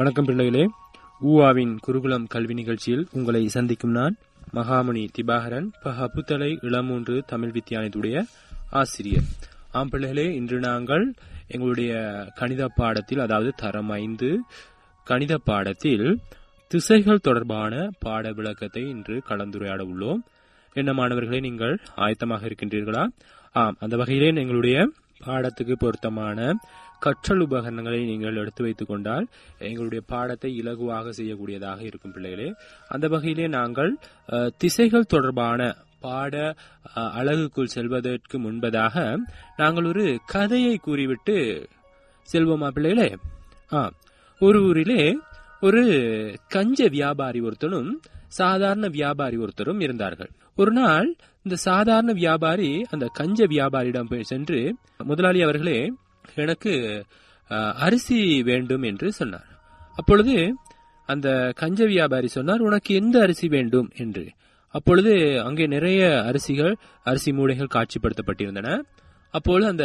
வணக்கம் பிள்ளைகளே ஊவாவின் குருகுலம் கல்வி நிகழ்ச்சியில் உங்களை சந்திக்கும் நான் மகாமுனி திபாகரன் பஹபுத்தலை இளமூன்று தமிழ் வித்தியாலயத்துடைய ஆசிரியர் ஆம் பிள்ளைகளே இன்று நாங்கள் எங்களுடைய கணித பாடத்தில் அதாவது தரம் ஐந்து கணித பாடத்தில் திசைகள் தொடர்பான பாட விளக்கத்தை இன்று கலந்துரையாட உள்ளோம் என்ன மாணவர்களே நீங்கள் ஆயத்தமாக இருக்கின்றீர்களா ஆம் அந்த வகையிலே எங்களுடைய பாடத்துக்கு பொருத்தமான கற்றல் உபகரணங்களை நீங்கள் எடுத்து வைத்துக் கொண்டால் எங்களுடைய பாடத்தை இலகுவாக செய்யக்கூடியதாக இருக்கும் பிள்ளைகளே அந்த வகையிலே நாங்கள் அஹ், திசைகள் தொடர்பான பாட அஹ், அலகுக்குள் செல்வதற்கு முன்பதாக நாங்கள் ஒரு கதையை கூறிவிட்டு செல்வோமா பிள்ளைகளே ஆ ஒரு ஊரிலே ஒரு கஞ்ச வியாபாரி ஒருத்தனும் சாதாரண வியாபாரி ஒருத்தரும் இருந்தார்கள் ஒரு நாள் இந்த சாதாரண வியாபாரி அந்த கஞ்ச வியாபாரியிடம் போய் சென்று முதலாளி அவர்களே எனக்கு அஹ், அரிசி வேண்டும் என்று சொன்னார் அப்பொழுது அந்த கஞ்ச வியாபாரி சொன்னார் உனக்கு எந்த அரிசி வேண்டும் என்று அப்பொழுது அங்கே நிறைய அரிசிகள் அரிசி மூடைகள் காட்சிப்படுத்தப்பட்டிருந்தன அப்பொழுது அந்த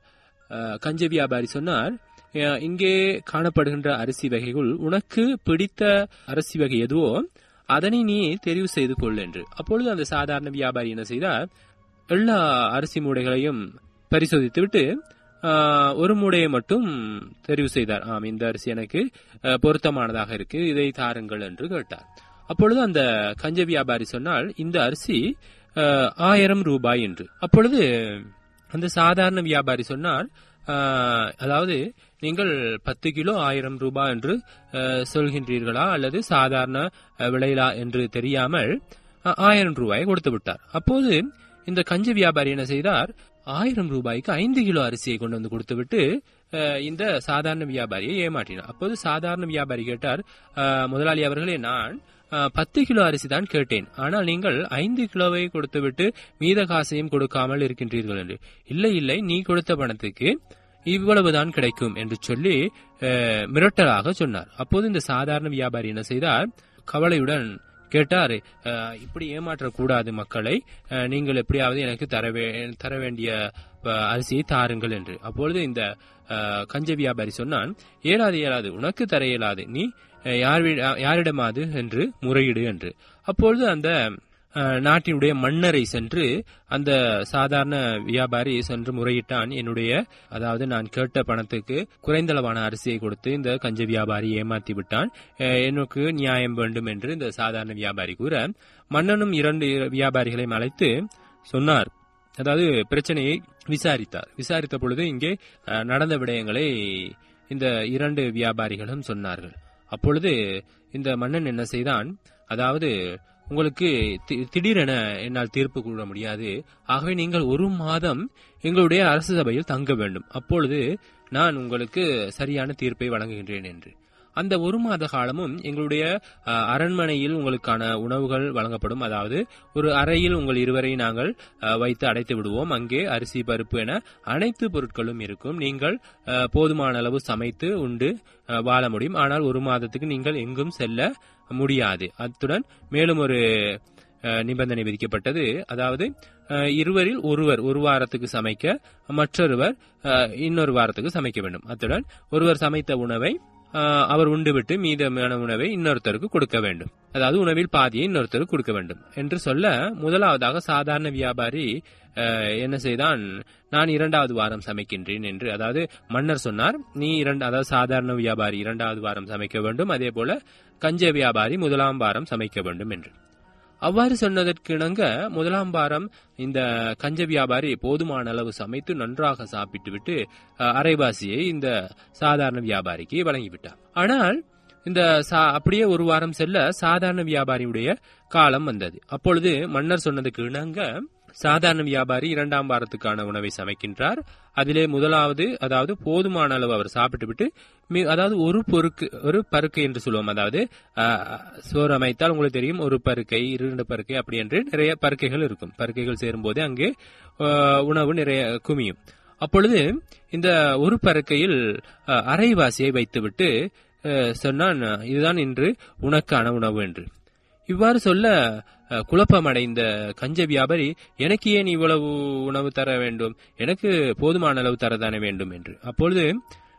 அஹ், கஞ்ச வியாபாரி சொன்னார் அஹ், இங்கே காணப்படுகின்ற அரிசி வகைகள் உனக்கு பிடித்த அரிசி வகை எதுவோ அதனை நீ தெரிவு செய்து கொள் என்று அப்பொழுது அந்த சாதாரண வியாபாரி என்ன செய்தார் எல்லா அரிசி மூடைகளையும் பரிசோதித்துவிட்டு ஆஹ், ஒரு மூடையை மட்டும் தெரிவு செய்தார் ஆம் இந்த அரிசி எனக்கு அஹ், பொருத்தமானதாக இருக்கு இதை தாருங்கள் என்று கேட்டார் அப்பொழுது அந்த கஞ்ச வியாபாரி சொன்னால் இந்த அரிசி அஹ், ஆயிரம் ரூபாய் என்று அப்பொழுது அந்த சாதாரண வியாபாரி சொன்னார் ஆஹ், அதாவது நீங்கள் பத்து கிலோ ஆயிரம் ரூபாய் என்று அஹ், சொல்கின்றீர்களா அல்லது சாதாரண அஹ், விலையிலா என்று தெரியாமல் அஹ், ஆயிரம் ரூபாயை கொடுத்து விட்டார் அப்போது இந்த கஞ்ச வியாபாரி என்ன செய்தார் ஆயிரம் ரூபாய்க்கு ஐந்து கிலோ அரிசியை கொண்டு வந்து கொடுத்துவிட்டு அஹ், இந்த சாதாரண வியாபாரியை ஏமாற்றினார் அப்போது சாதாரண வியாபாரி கேட்டார் அஹ், முதலாளி அவர்களே நான் அஹ், பத்து கிலோ அரிசி தான் கேட்டேன் ஆனால் நீங்கள் ஐந்து கிலோவை கொடுத்துவிட்டு மீத காசையும் கொடுக்காமல் இருக்கின்றீர்கள் என்று இல்லை இல்லை நீ கொடுத்த பணத்துக்கு இவ்வளவுதான் கிடைக்கும் என்று சொல்லி அஹ், மிரட்டலாக சொன்னார் அப்போது இந்த சாதாரண வியாபாரி என்ன செய்தார் கவலையுடன் கேட்டார் அஹ், இப்படி ஏமாற்றக்கூடாது மக்களை அஹ், நீங்கள் எப்படியாவது எனக்கு தர வே- தர வேண்டிய அஹ், அரிசியை தாருங்கள் என்று அப்பொழுது இந்த அஹ், கஞ்ச வியாபாரி சொன்னான் இயலாது இயலாது உனக்கு தர இயலாது நீ அஹ், யார் வீ- யாரிடமாது என்று முறையிடு என்று அப்பொழுது அந்த அஹ், நாட்டினுடைய மன்னரை சென்று அந்த சாதாரண வியாபாரி சென்று முறையிட்டான் என்னுடைய அதாவது நான் கேட்ட பணத்துக்கு குறைந்தளவான அரிசியை கொடுத்து இந்த கஞ்ச வியாபாரி ஏமாத்தி விட்டான் அஹ், எனக்கு நியாயம் வேண்டும் என்று இந்த சாதாரண வியாபாரி கூற மன்னனும் இரண்டு வியாபாரிகளையும் அழைத்து சொன்னார் அதாவது பிரச்சனையை விசாரித்தார் விசாரித்த பொழுது இங்கே அஹ், நடந்த விடயங்களை இந்த இரண்டு வியாபாரிகளும் சொன்னார்கள் அப்பொழுது இந்த மன்னன் என்ன செய்தான் அதாவது உங்களுக்கு தி- திடீரென என்னால் தீர்ப்பு கூற முடியாது ஆகவே நீங்கள் ஒரு மாதம் எங்களுடைய அரசு சபையில் தங்க வேண்டும் அப்பொழுது நான் உங்களுக்கு சரியான தீர்ப்பை வழங்குகின்றேன் என்று அந்த ஒரு மாத காலமும் எங்களுடைய அஹ், அரண்மனையில் உங்களுக்கான உணவுகள் வழங்கப்படும் அதாவது ஒரு அறையில் உங்கள் இருவரை நாங்கள் அஹ், வைத்து அடைத்து விடுவோம் அங்கே அரிசி பருப்பு என அனைத்து பொருட்களும் இருக்கும் நீங்கள் அஹ், போதுமான அளவு சமைத்து உண்டு அஹ், வாழ முடியும் ஆனால் ஒரு மாதத்துக்கு நீங்கள் எங்கும் செல்ல முடியாது அத்துடன் மேலும் ஒரு அஹ், நிபந்தனை விதிக்கப்பட்டது அதாவது அஹ், இருவரில் ஒருவர் ஒரு வாரத்துக்கு சமைக்க மற்றொருவர் அஹ், இன்னொரு வாரத்துக்கு சமைக்க வேண்டும் அத்துடன் ஒருவர் சமைத்த உணவை அஹ், அவர் உண்டுவிட்டு மீதமான உணவை இன்னொருத்தருக்கு கொடுக்க வேண்டும் அதாவது உணவில் பாதியை இன்னொருத்தருக்கு கொடுக்க வேண்டும் என்று சொல்ல முதலாவதாக சாதாரண வியாபாரி அஹ், என்ன செய்தான் நான் இரண்டாவது வாரம் சமைக்கின்றேன் என்று அதாவது மன்னர் சொன்னார் நீ இரண்டு அதாவது சாதாரண வியாபாரி இரண்டாவது வாரம் சமைக்க வேண்டும் அதே போல கஞ்ச வியாபாரி முதலாம் வாரம் சமைக்க வேண்டும் என்று அவ்வாறு சொன்னதற்கு இணங்க முதலாம் வாரம் இந்த கஞ்ச வியாபாரி போதுமான அளவு சமைத்து நன்றாக சாப்பிட்டு விட்டு அஹ், அரைவாசியை இந்த சாதாரண வியாபாரிக்கு வழங்கிவிட்டார் ஆனால் இந்த சா- அப்படியே ஒரு வாரம் செல்ல சாதாரண வியாபாரியுடைய காலம் வந்தது அப்பொழுது மன்னர் சொன்னதுக்கு இணங்க சாதாரண வியாபாரி இரண்டாம் வாரத்துக்கான உணவை சமைக்கின்றார் அதிலே முதலாவது அதாவது போதுமான அளவு அவர் சாப்பிட்டு விட்டு மி- அதாவது ஒரு பொறுக்கு ஒரு பருக்கை என்று சொல்லுவோம் அதாவது ஆஹ், சோறு அமைத்தால் உங்களுக்கு தெரியும் ஒரு பருக்கை இரண்டு பருக்கை அப்படி என்று நிறைய பருக்கைகள் இருக்கும் பருக்கைகள் சேரும்போது அங்கே ஆஹ், உணவு நிறைய குமியும் அப்பொழுது இந்த ஒரு பருக்கையில் ஆஹ், அரைவாசியை வைத்துவிட்டு ஆஹ், சொன்னான் இதுதான் இன்று உனக்கான உணவு என்று இவ்வாறு சொல்ல அஹ், குழப்பமடைந்த கஞ்ச வியாபாரி எனக்கு ஏன் இவ்வளவு உணவு தர வேண்டும் எனக்கு போதுமான அளவு தரதானே வேண்டும் என்று அப்பொழுது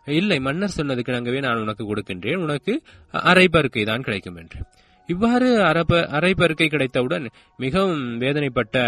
இல்லை மன்னர் சொன்னதுக்கு நாங்கவே நான் உனக்கு கொடுக்கின்றேன் உனக்கு அரை பருக்கை தான் கிடைக்கும் என்று இவ்வாறு அரப அரை பருக்கை கிடைத்தவுடன் மிகவும் வேதனைப்பட்ட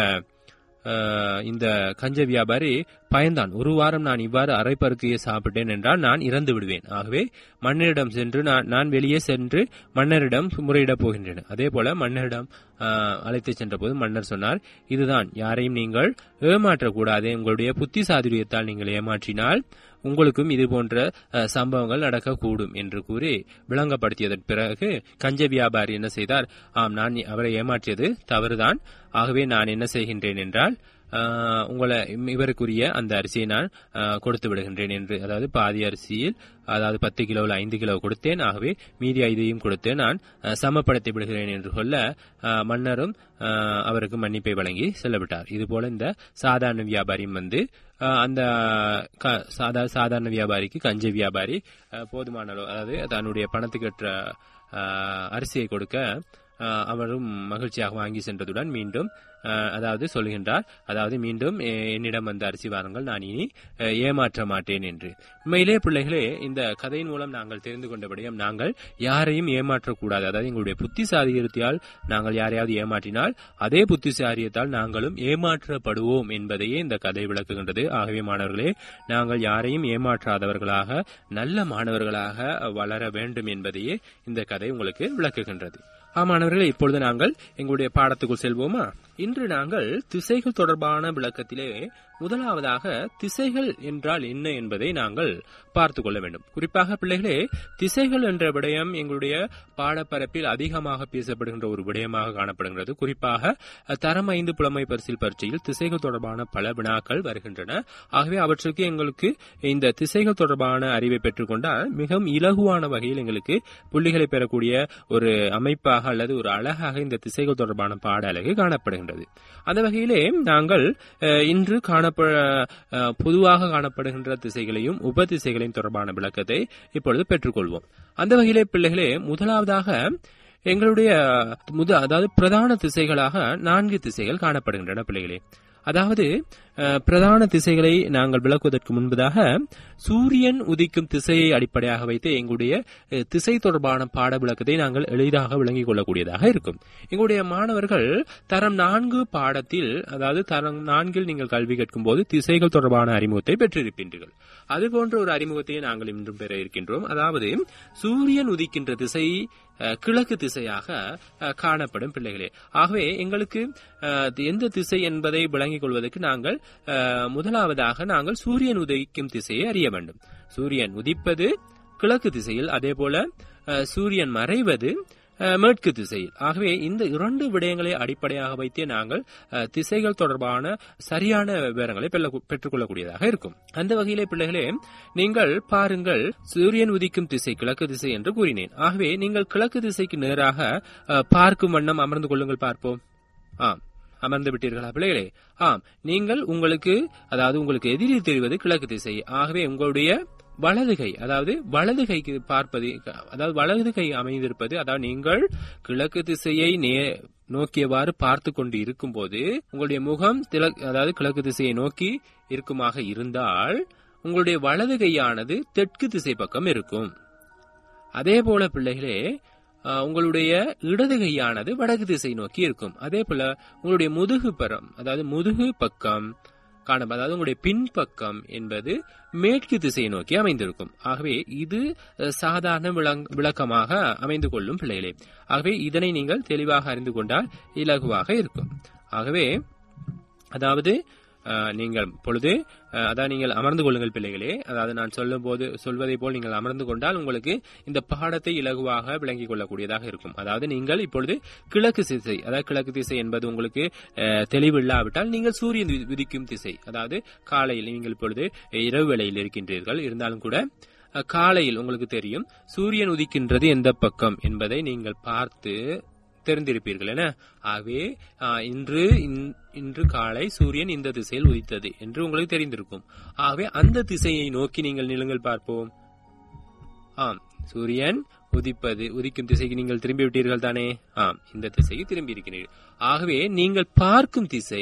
அஹ், இந்த கஞ்ச வியாபாரி பயந்தான் ஒரு வாரம் நான் இவ்வாறு அரை பருக்கையை சாப்பிட்டேன் என்றால் நான் இறந்து விடுவேன் ஆகவே மன்னரிடம் சென்று நான் நான் வெளியே சென்று மன்னரிடம் முறையிடப் போகின்றேன் அதே போல மன்னரிடம் அஹ், அழைத்துச் சென்றபோது மன்னர் சொன்னார் இதுதான் யாரையும் நீங்கள் ஏமாற்றக்கூடாது உங்களுடைய புத்தி சாதுரியத்தால் நீங்கள் ஏமாற்றினால் உங்களுக்கும் இது போன்ற அஹ், சம்பவங்கள் நடக்கக்கூடும் என்று கூறி விளங்கப்படுத்தியதன் பிறகு கஞ்ச வியாபாரி என்ன செய்தார் ஆம் நான் அவரை ஏமாற்றியது தவறுதான் ஆகவே நான் என்ன செய்கின்றேன் என்றால் அஹ், உங்களை இவருக்குரிய அந்த அரிசியை நான் அஹ், கொடுத்து விடுகின்றேன் என்று அதாவது பாதி அரிசியில் அதாவது பத்து கிலோவில் ஐந்து கிலோ கொடுத்தேன் ஆகவே மீதி ஐதையும் கொடுத்து நான் அஹ், சமப்படுத்தி விடுகிறேன் என்று சொல்ல அஹ், மன்னரும் அஹ், அவருக்கு மன்னிப்பை வழங்கி செல்லவிட்டார் இதுபோல இந்த சாதாரண வியாபாரியும் வந்து அஹ், அந்த க- சாதா சாதாரண வியாபாரிக்கு கஞ்ச வியாபாரி அஹ், போதுமான அளவு அதாவது தன்னுடைய பணத்துக்கேற்ற அஹ், அரிசியை கொடுக்க அஹ், அவரும் மகிழ்ச்சியாக வாங்கி சென்றதுடன் மீண்டும் அஹ், அதாவது சொல்கின்றார் அதாவது மீண்டும் எ- என்னிடம் வந்த அரிசி வாருங்கள் நான் இனி அஹ், ஏமாற்ற மாட்டேன் என்று உண்மையிலே பிள்ளைகளே இந்த கதையின் மூலம் நாங்கள் தெரிந்து கொண்டபடியும் நாங்கள் யாரையும் ஏமாற்றக்கூடாது அதாவது எங்களுடைய புத்திசாலியத்தால் நாங்கள் யாரையாவது ஏமாற்றினால் அதே புத்திசாலியத்தால் நாங்களும் ஏமாற்றப்படுவோம் என்பதையே இந்த கதை விளக்குகின்றது ஆகவே மாணவர்களே நாங்கள் யாரையும் ஏமாற்றாதவர்களாக நல்ல மாணவர்களாக வளர வேண்டும் என்பதையே இந்த கதை உங்களுக்கு விளக்குகின்றது ஆமாணவர்களே இப்பொழுது நாங்கள் எங்களுடைய பாடத்துக்குள் செல்வோமா இன்று நாங்கள் திசைகள் தொடர்பான விளக்கத்திலே முதலாவதாக திசைகள் என்றால் என்ன என்பதை நாங்கள் பார்த்து கொள்ள வேண்டும் குறிப்பாக பிள்ளைகளே திசைகள் என்ற விடயம் எங்களுடைய பாடப்பரப்பில் அதிகமாக பேசப்படுகின்ற ஒரு விடயமாக காணப்படுகிறது குறிப்பாக அஹ், தரம் ஐந்து புலமை பரிசில் பரீட்சையில் திசைகள் தொடர்பான பல வினாக்கள் வருகின்றன ஆகவே அவற்றுக்கு எங்களுக்கு இந்த திசைகள் தொடர்பான அறிவை பெற்றுக்கொண்டால் மிகவும் இலகுவான வகையில் எங்களுக்கு புள்ளிகளை பெறக்கூடிய ஒரு அமைப்பாக அல்லது ஒரு அழகாக இந்த திசைகள் தொடர்பான பாட அழகு காணப்படுகின்றது அந்த வகையிலே நாங்கள் அஹ், இன்று காணப்பட அஹ், பொதுவாக காணப்படுகின்ற திசைகளையும் உப திசைகளையும் தொடர்பான விளக்கத்தை இப்பொழுது பெற்றுக்கொள்வோம் அந்த வகையிலே பிள்ளைகளே முதலாவதாக எங்களுடைய முத அதாவது பிரதான திசைகளாக நான்கு திசைகள் காணப்படுகின்றன பிள்ளைகளே அதாவது அஹ், பிரதான திசைகளை நாங்கள் விளக்குவதற்கு முன்பதாக சூரியன் உதிக்கும் திசையை அடிப்படையாக வைத்து எங்களுடைய அஹ், திசை தொடர்பான பாட விளக்கத்தை நாங்கள் எளிதாக விளங்கிக் கொள்ளக்கூடியதாக இருக்கும் எங்களுடைய மாணவர்கள் தரம் நான்கு பாடத்தில் அதாவது தரம் நான்கில் நீங்கள் கல்வி கேட்கும் போது திசைகள் தொடர்பான அறிமுகத்தை பெற்றிருக்கின்றீர்கள் அதுபோன்ற ஒரு அறிமுகத்தையே நாங்கள் இன்றும் பெற இருக்கின்றோம் அதாவது சூரியன் உதிக்கின்ற திசை அஹ், கிழக்கு திசையாக அஹ், காணப்படும் பிள்ளைகளே ஆகவே எங்களுக்கு அஹ், எந்த திசை என்பதை விளங்கிக் கொள்வதற்கு நாங்கள் அஹ், முதலாவதாக நாங்கள் சூரியன் உதிக்கும் திசையை அறிய வேண்டும் சூரியன் உதிப்பது கிழக்கு திசையில் அதே போல அஹ், சூரியன் மறைவது அஹ், மேற்கு திசையில் ஆகவே இந்த இரண்டு விடயங்களை அடிப்படையாக வைத்தே நாங்கள் அஹ், திசைகள் தொடர்பான சரியான விவரங்களை பெல்ல- பெற்றுக்கொள்ளக்கூடியதாக இருக்கும் அந்த வகையிலே பிள்ளைகளே நீங்கள் பாருங்கள் சூரியன் உதிக்கும் திசை கிழக்கு திசை என்று கூறினேன் ஆகவே நீங்கள் கிழக்கு திசைக்கு நேராக அஹ், பார்க்கும் வண்ணம் அமர்ந்து கொள்ளுங்கள் பார்ப்போம் ஆம் அமர்ந்து விட்டீர்களா பிள்ளைகளே ஆம் நீங்கள் உங்களுக்கு அதாவது உங்களுக்கு எதிரில் தெரிவது கிழக்கு திசை ஆகவே உங்களுடைய வலது கை அதாவது வலது கைக்கு பார்ப்பது அதாவது வலது கை அமைந்திருப்பது அதாவது நீங்கள் கிழக்கு திசையை நே நோக்கியவாறு பார்த்து கொண்டு இருக்கும்போது உங்களுடைய முகம் திலக்- அதாவது கிழக்கு திசையை நோக்கி இருக்குமாக இருந்தால் உங்களுடைய வலது கையானது தெற்கு திசை பக்கம் இருக்கும் அதே போல பிள்ளைகளே அஹ், உங்களுடைய இடது கையானது வடக்கு திசை நோக்கி இருக்கும் அதே போல உங்களுடைய முதுகு பரம் அதாவது முதுகு பக்கம் காணும் அதாவது உங்களுடைய பின்பக்கம் என்பது மேற்கு திசையை நோக்கி அமைந்திருக்கும் ஆகவே இது அஹ், சாதாரண விளங்- விளக்கமாக அமைந்து கொள்ளும் பிள்ளைகளே ஆகவே இதனை நீங்கள் தெளிவாக அறிந்து கொண்டால் இலகுவாக இருக்கும் ஆகவே அதாவது அஹ், நீங்கள் பொழுது அஹ், அதாவது நீங்கள் அமர்ந்து கொள்ளுங்கள் பிள்ளைகளே அதாவது நான் சொல்லும் போது சொல்வதை போல் நீங்கள் அமர்ந்து கொண்டால் உங்களுக்கு இந்த பாடத்தை இலகுவாக விளங்கிக் கொள்ளக்கூடியதாக இருக்கும் அதாவது நீங்கள் இப்பொழுது கிழக்கு திசை அதாவது கிழக்கு திசை என்பது உங்களுக்கு அஹ், தெளிவு இல்லாவிட்டால் நீங்கள் சூரியன் உதி- உதிக்கும் திசை அதாவது காலையில் நீங்கள் இப்பொழுது இரவு வேளையில் இருக்கின்றீர்கள் இருந்தாலும் கூட அஹ், காலையில் உங்களுக்கு தெரியும் சூரியன் உதிக்கின்றது எந்த பக்கம் என்பதை நீங்கள் பார்த்து தெரிந்திருப்பீர்கள் என ஆகவே ஆஹ், இன்று இன்- இன்று காலை சூரியன் இந்த திசையில் உதித்தது என்று உங்களுக்கு தெரிந்திருக்கும் ஆகவே அந்த திசையை நோக்கி நீங்கள் நிலுங்கள் பார்ப்போம் ஆம் சூரியன் உதிப்பது உதிக்கும் திசைக்கு நீங்கள் திரும்பி விட்டீர்கள் தானே ஆம் இந்த திசைக்கு திரும்பி இருக்கிறீர்கள் ஆகவே நீங்கள் பார்க்கும் திசை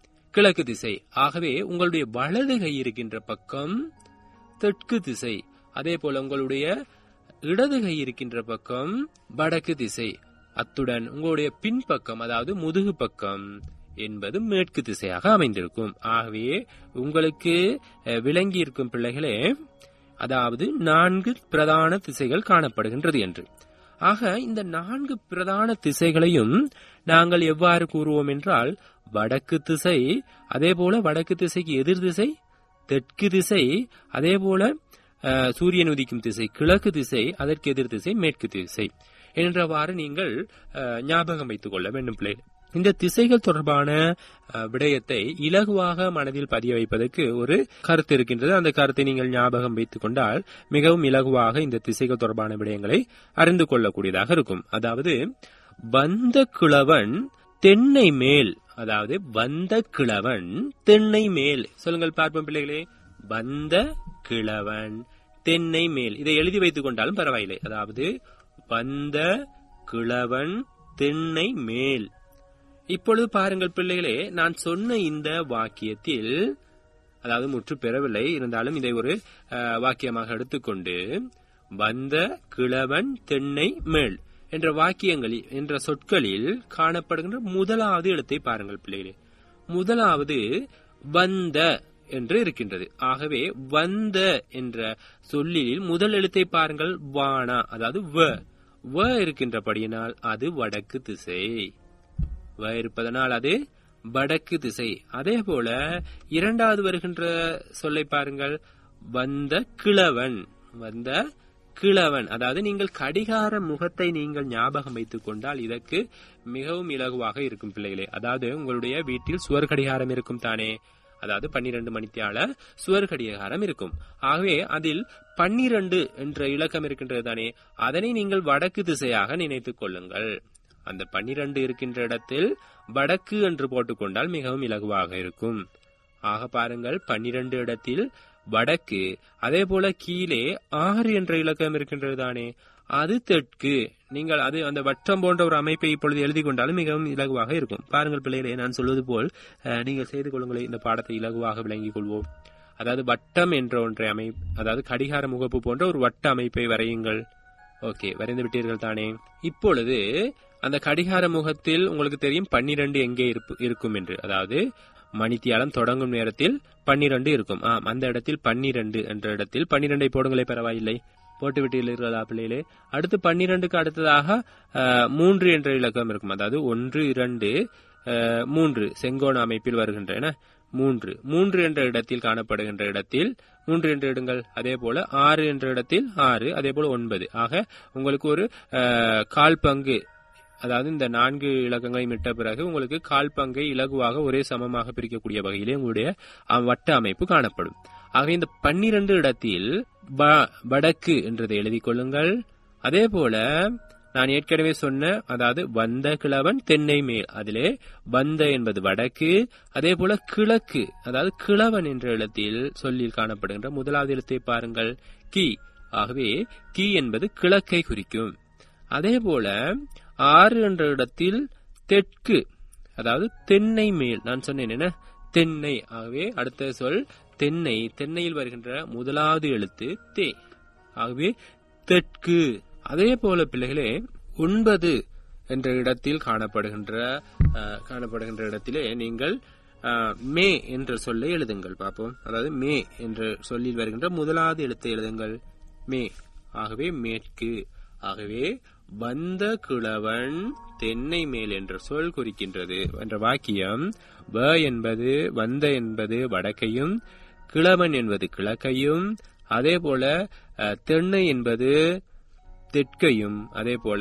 கிழக்கு திசை ஆகவே உங்களுடைய வலது கை இருக்கின்ற பக்கம் தெற்கு திசை அதே போல உங்களுடைய இடது கை இருக்கின்ற பக்கம் வடக்கு திசை அத்துடன் உங்களுடைய பின்பக்கம் அதாவது முதுகு பக்கம் என்பது மேற்கு திசையாக அமைந்திருக்கும் ஆகவே உங்களுக்கு அஹ், விளங்கி இருக்கும் பிள்ளைகளே அதாவது நான்கு பிரதான திசைகள் காணப்படுகின்றது என்று ஆக இந்த நான்கு பிரதான திசைகளையும் நாங்கள் எவ்வாறு கூறுவோம் என்றால் வடக்கு திசை அதே போல வடக்கு திசைக்கு எதிர் திசை தெற்கு திசை அதே போல அஹ், சூரியன் உதிக்கும் திசை கிழக்கு திசை அதற்கு எதிர் திசை மேற்கு திசை என்றவாறு நீங்கள் அஹ், ஞாபகம் வைத்துக் கொள்ள வேண்டும் பிள்ளை இந்த திசைகள் தொடர்பான அஹ், விடயத்தை இலகுவாக மனதில் பதிய வைப்பதற்கு ஒரு கருத்து இருக்கின்றது அந்த கருத்தை நீங்கள் ஞாபகம் வைத்துக் கொண்டால் மிகவும் இலகுவாக இந்த திசைகள் தொடர்பான விடயங்களை அறிந்து கொள்ளக்கூடியதாக இருக்கும் அதாவது வந்த கிழவன் தென்னை மேல் அதாவது வந்த கிழவன் தென்னை மேல் சொல்லுங்கள் பார்ப்போம் பிள்ளைகளே வந்த கிழவன் தென்னை மேல் இதை எழுதி வைத்துக் கொண்டாலும் பரவாயில்லை அதாவது வந்த கிழவன் தென்னை மேல் இப்பொழுது பாருங்கள் பிள்ளைகளே நான் சொன்ன இந்த வாக்கியத்தில் அதாவது முற்று பெறவில்லை இருந்தாலும் இதை ஒரு அஹ், வாக்கியமாக எடுத்துக்கொண்டு வந்த கிழவன் தென்னை மேல் என்ற வாக்கியங்களில் என்ற சொற்களில் காணப்படுகின்ற முதலாவது எழுத்தை பாருங்கள் பிள்ளைகளே முதலாவது வந்த என்று இருக்கின்றது ஆகவே வந்த என்ற சொல்லில் முதல் எழுத்தை பாருங்கள் வானா அதாவது வ வ இருக்கின்றபடியினால் அது வடக்கு திசை வ இருப்பதனால் அது வடக்கு திசை அதே போல இரண்டாவது வருகின்ற சொல்லை பாருங்கள் வந்த கிழவன் வந்த கிழவன் அதாவது நீங்கள் கடிகார முகத்தை நீங்கள் ஞாபகம் வைத்துக் கொண்டால் இதற்கு மிகவும் இலகுவாக இருக்கும் பிள்ளைகளே அதாவது உங்களுடைய வீட்டில் சுவர் கடிகாரம் இருக்கும் தானே அதாவது பன்னிரண்டு மணித்தியால சுவர் கடிகாரம் இருக்கும் ஆகவே அதில் பன்னிரண்டு என்ற இலக்கம் இருக்கின்றது தானே அதனை நீங்கள் வடக்கு திசையாக நினைத்துக் கொள்ளுங்கள் அந்த பன்னிரண்டு இருக்கின்ற இடத்தில் வடக்கு என்று போட்டுக்கொண்டால் மிகவும் இலகுவாக இருக்கும் ஆக பாருங்கள் பன்னிரண்டு இடத்தில் வடக்கு அதே போல கீழே ஆறு என்ற இலக்கம் இருக்கின்றது தானே அது தெற்கு நீங்கள் அது அந்த வட்டம் போன்ற ஒரு அமைப்பை இப்பொழுது எழுதி கொண்டாலும் மிகவும் இலகுவாக இருக்கும் பாருங்கள் பிள்ளைகளே நான் சொல்வது போல் அஹ், நீங்கள் செய்து கொள்ளுங்களேன் இந்த பாடத்தை இலகுவாக விளங்கிக் கொள்வோம் அதாவது வட்டம் என்ற ஒன்றை அமை அதாவது கடிகார முகப்பு போன்ற ஒரு வட்ட அமைப்பை வரையுங்கள் ஓகே வரைந்து விட்டீர்கள் தானே இப்பொழுது அந்த கடிகார முகத்தில் உங்களுக்கு தெரியும் பன்னிரண்டு எங்கே இருப்பு- இருக்கும் என்று அதாவது மணித்தியாலம் தொடங்கும் நேரத்தில் பன்னிரண்டு இருக்கும் ஆம் அந்த இடத்தில் பன்னிரண்டு என்ற இடத்தில் பன்னிரண்டை போடுங்களே பரவாயில்லை போட்டு விட்டீர்களா பிள்ளைகளே அடுத்து பன்னிரண்டுக்கு அடுத்ததாக அஹ், மூன்று என்ற இலக்கம் இருக்கும் அதாவது ஒன்று இரண்டு அஹ், மூன்று செங்கோண அமைப்பில் வருகின்றன மூன்று மூன்று என்ற இடத்தில் காணப்படுகின்ற இடத்தில் மூன்று என்று இடுங்கள் அதே போல ஆறு என்ற இடத்தில் ஆறு அதே போல ஒன்பது ஆக உங்களுக்கு ஒரு அஹ், கால் பங்கு அதாவது இந்த நான்கு இலக்கங்களையும் இட்ட பிறகு உங்களுக்கு கால் பங்கை இலகுவாக ஒரே சமமாக பிரிக்கக்கூடிய வகையிலே உங்களுடைய அஹ், வட்ட அமைப்பு காணப்படும் ஆக இந்த பன்னிரண்டு இடத்தில் வ- வடக்கு என்றதை எழுதிக் கொள்ளுங்கள் அதே போல நான் ஏற்கனவே சொன்ன அதாவது வந்த கிழவன் தென்னை மேல் அதிலே வந்த என்பது வடக்கு அதே போல கிழக்கு அதாவது கிழவன் என்ற இடத்தில் சொல்லில் காணப்படுகின்ற முதலாவது எழுத்தை பாருங்கள் கி ஆகவே கி என்பது கிழக்கை குறிக்கும் அதே போல ஆறு என்ற இடத்தில் தெற்கு அதாவது தென்னை மேல் நான் சொன்னேன் என்ன தென்னை ஆகவே அடுத்த சொல் தென்னை தென்னையில் வருகின்ற முதலாவது எழுத்து தே ஆகவே தெற்கு அதே போல பிள்ளைகளே ஒன்பது என்ற இடத்தில் காணப்படுகின்ற அஹ், காணப்படுகின்ற இடத்திலே நீங்கள் அஹ், மே என்ற சொல்லை எழுதுங்கள் பார்ப்போம் அதாவது மே என்ற சொல்லில் வருகின்ற முதலாவது எழுத்தை எழுதுங்கள் மே ஆகவே மேற்கு ஆகவே வந்த கிழவன் தென்னை மேல் என்ற சொல் குறிக்கின்றது என்ற வாக்கியம் வ என்பது வந்த என்பது வடக்கையும் கிழவன் என்பது கிழக்கையும் அதே போல அஹ், தென்னை என்பது தெற்கையும் அதே போல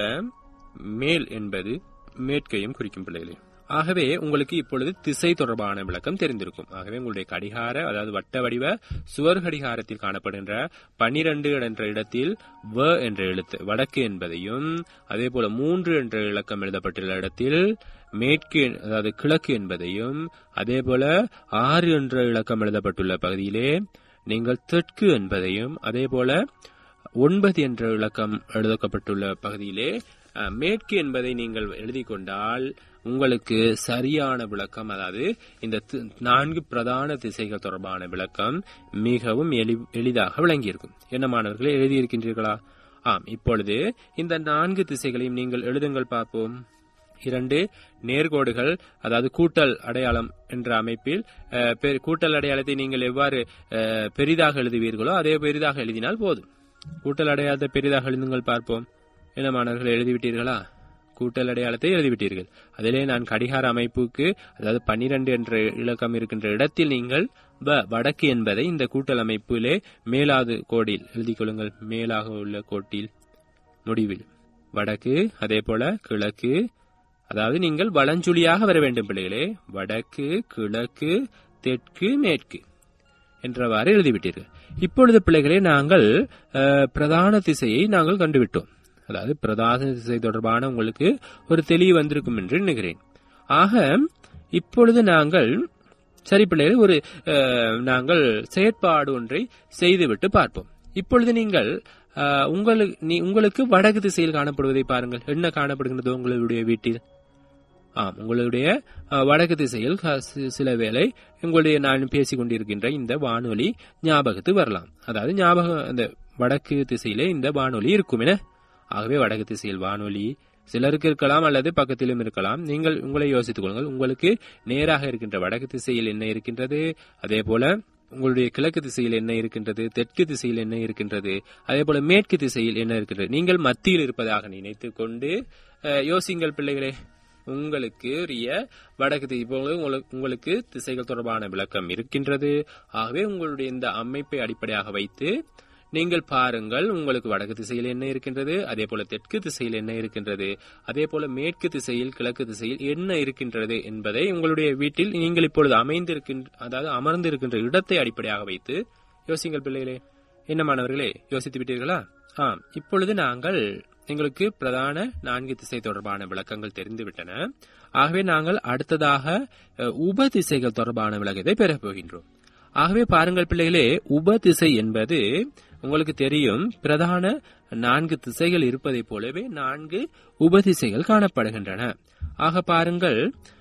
மேல் என்பது மேற்கையும் குறிக்கும் பிள்ளைகளே ஆகவே உங்களுக்கு இப்பொழுது திசை தொடர்பான விளக்கம் தெரிந்திருக்கும் ஆகவே உங்களுடைய கடிகார அதாவது வட்ட வடிவ சுவர் கடிகாரத்தில் காணப்படுகின்ற பனிரெண்டு என்ற இடத்தில் வ என்ற எழுத்து வடக்கு என்பதையும் அதே போல மூன்று என்ற இலக்கம் எழுதப்பட்டுள்ள இடத்தில் மேற்கு அதாவது கிழக்கு என்பதையும் அதே போல ஆறு என்ற இலக்கம் எழுதப்பட்டுள்ள பகுதியிலே நீங்கள் தெற்கு என்பதையும் அதே போல ஒன்பது என்ற இலக்கம் எழுதப்பட்டுள்ள பகுதியிலே அஹ், மேற்கு என்பதை நீங்கள் எழுதி கொண்டால் உங்களுக்கு சரியான விளக்கம் அதாவது இந்த தி- நான்கு பிரதான திசைகள் தொடர்பான விளக்கம் மிகவும் எளி- எளிதாக விளங்கியிருக்கும் என்ன மாணவர்களே எழுதியிருக்கின்றீர்களா ஆம் இப்பொழுது இந்த நான்கு திசைகளையும் நீங்கள் எழுதுங்கள் பார்ப்போம் இரண்டு நேர்கோடுகள் அதாவது கூட்டல் அடையாளம் என்ற அமைப்பில் அஹ், பெ- கூட்டல் அடையாளத்தை நீங்கள் எவ்வாறு அஹ், பெரிதாக எழுதுவீர்களோ அதே பெரிதாக எழுதினால் போதும் கூட்டல் அடையாளத்தை பெரிதாக எழுதுங்கள் பார்ப்போம் என்ன மாணவர்கள் எழுதிவிட்டீர்களா கூட்டல் அடையாளத்தை எழுதிவிட்டீர்கள் அதிலே நான் கடிகார அமைப்புக்கு அதாவது பன்னிரண்டு என்ற இலக்கம் இருக்கின்ற இடத்தில் நீங்கள் வ வடக்கு என்பதை இந்த கூட்டல் அமைப்பிலே மேலாது கோடில் எழுதிக் கொள்ளுங்கள் மேலாக உள்ள கோட்டில் முடிவில் வடக்கு அதே போல கிழக்கு அதாவது நீங்கள் வலஞ்சுழியாக வர வேண்டும் பிள்ளைகளே வடக்கு கிழக்கு தெற்கு மேற்கு என்றவாறு எழுதிவிட்டீர்கள் இப்பொழுது பிள்ளைகளே நாங்கள் அஹ், பிரதான திசையை நாங்கள் கண்டுவிட்டோம் அதாவது பிரதான திசை தொடர்பான உங்களுக்கு ஒரு தெளிவு வந்திருக்கும் என்று நினைக்கிறேன் ஆக இப்பொழுது நாங்கள் சரி பிள்ளைகளே ஒரு அஹ், நாங்கள் செயற்பாடு ஒன்றை செய்துவிட்டு பார்ப்போம் இப்பொழுது நீங்கள் அஹ், உங்களுக்கு நீ- உங்களுக்கு வடக்கு திசையில் காணப்படுவதை பாருங்கள் என்ன காணப்படுகின்றது உங்களுடைய வீட்டில் ஆம் உங்களுடைய அஹ், வடக்கு திசையில் க- சி- சில வேளை உங்களுடைய நான் பேசிக் கொண்டிருக்கின்ற இந்த வானொலி ஞாபகத்து வரலாம் அதாவது ஞாபகம் அந்த வடக்கு திசையிலே இந்த வானொலி இருக்கும் என ஆகவே வடக்கு திசையில் வானொலி சிலருக்கு இருக்கலாம் அல்லது பக்கத்திலும் இருக்கலாம் நீங்கள் உங்களை யோசித்துக் கொள்ளுங்கள் உங்களுக்கு நேராக இருக்கின்ற வடக்கு திசையில் என்ன இருக்கின்றது அதே போல உங்களுடைய கிழக்கு திசையில் என்ன இருக்கின்றது தெற்கு திசையில் என்ன இருக்கின்றது அதே போல மேற்கு திசையில் என்ன இருக்கின்றது நீங்கள் மத்தியில் இருப்பதாக நினைத்துக் கொண்டு அஹ், யோசிங்கள் பிள்ளைகளே உங்களுக்கு உரிய வடக்கு திசை இப்போ உங்களுக்கு- உங்களுக்கு திசைகள் தொடர்பான விளக்கம் இருக்கின்றது ஆகவே உங்களுடைய இந்த அமைப்பை அடிப்படையாக வைத்து நீங்கள் பாருங்கள் உங்களுக்கு வடக்கு திசையில் என்ன இருக்கின்றது அதே போல தெற்கு திசையில் என்ன இருக்கின்றது அதே போல மேற்கு திசையில் கிழக்கு திசையில் என்ன இருக்கின்றது என்பதை உங்களுடைய வீட்டில் நீங்கள் இப்பொழுது அமைந்திருக்கின்ற அதாவது அமர்ந்திருக்கின்ற இடத்தை அடிப்படையாக வைத்து யோசிங்கள் பிள்ளைகளே என்ன மாணவர்களே யோசித்து விட்டீர்களா ஆம் இப்பொழுது நாங்கள் எங்களுக்கு பிரதான நான்கு திசை தொடர்பான விளக்கங்கள் தெரிந்துவிட்டன ஆகவே நாங்கள் அடுத்ததாக அஹ், உப திசைகள் தொடர்பான விளக்கத்தை பெறப் போகின்றோம் ஆகவே பாருங்கள் பிள்ளைகளே உப திசை என்பது உங்களுக்கு தெரியும் பிரதான நான்கு திசைகள் இருப்பதைப் போலவே நான்கு உபதிசைகள் காணப்படுகின்றன ஆக பாருங்கள்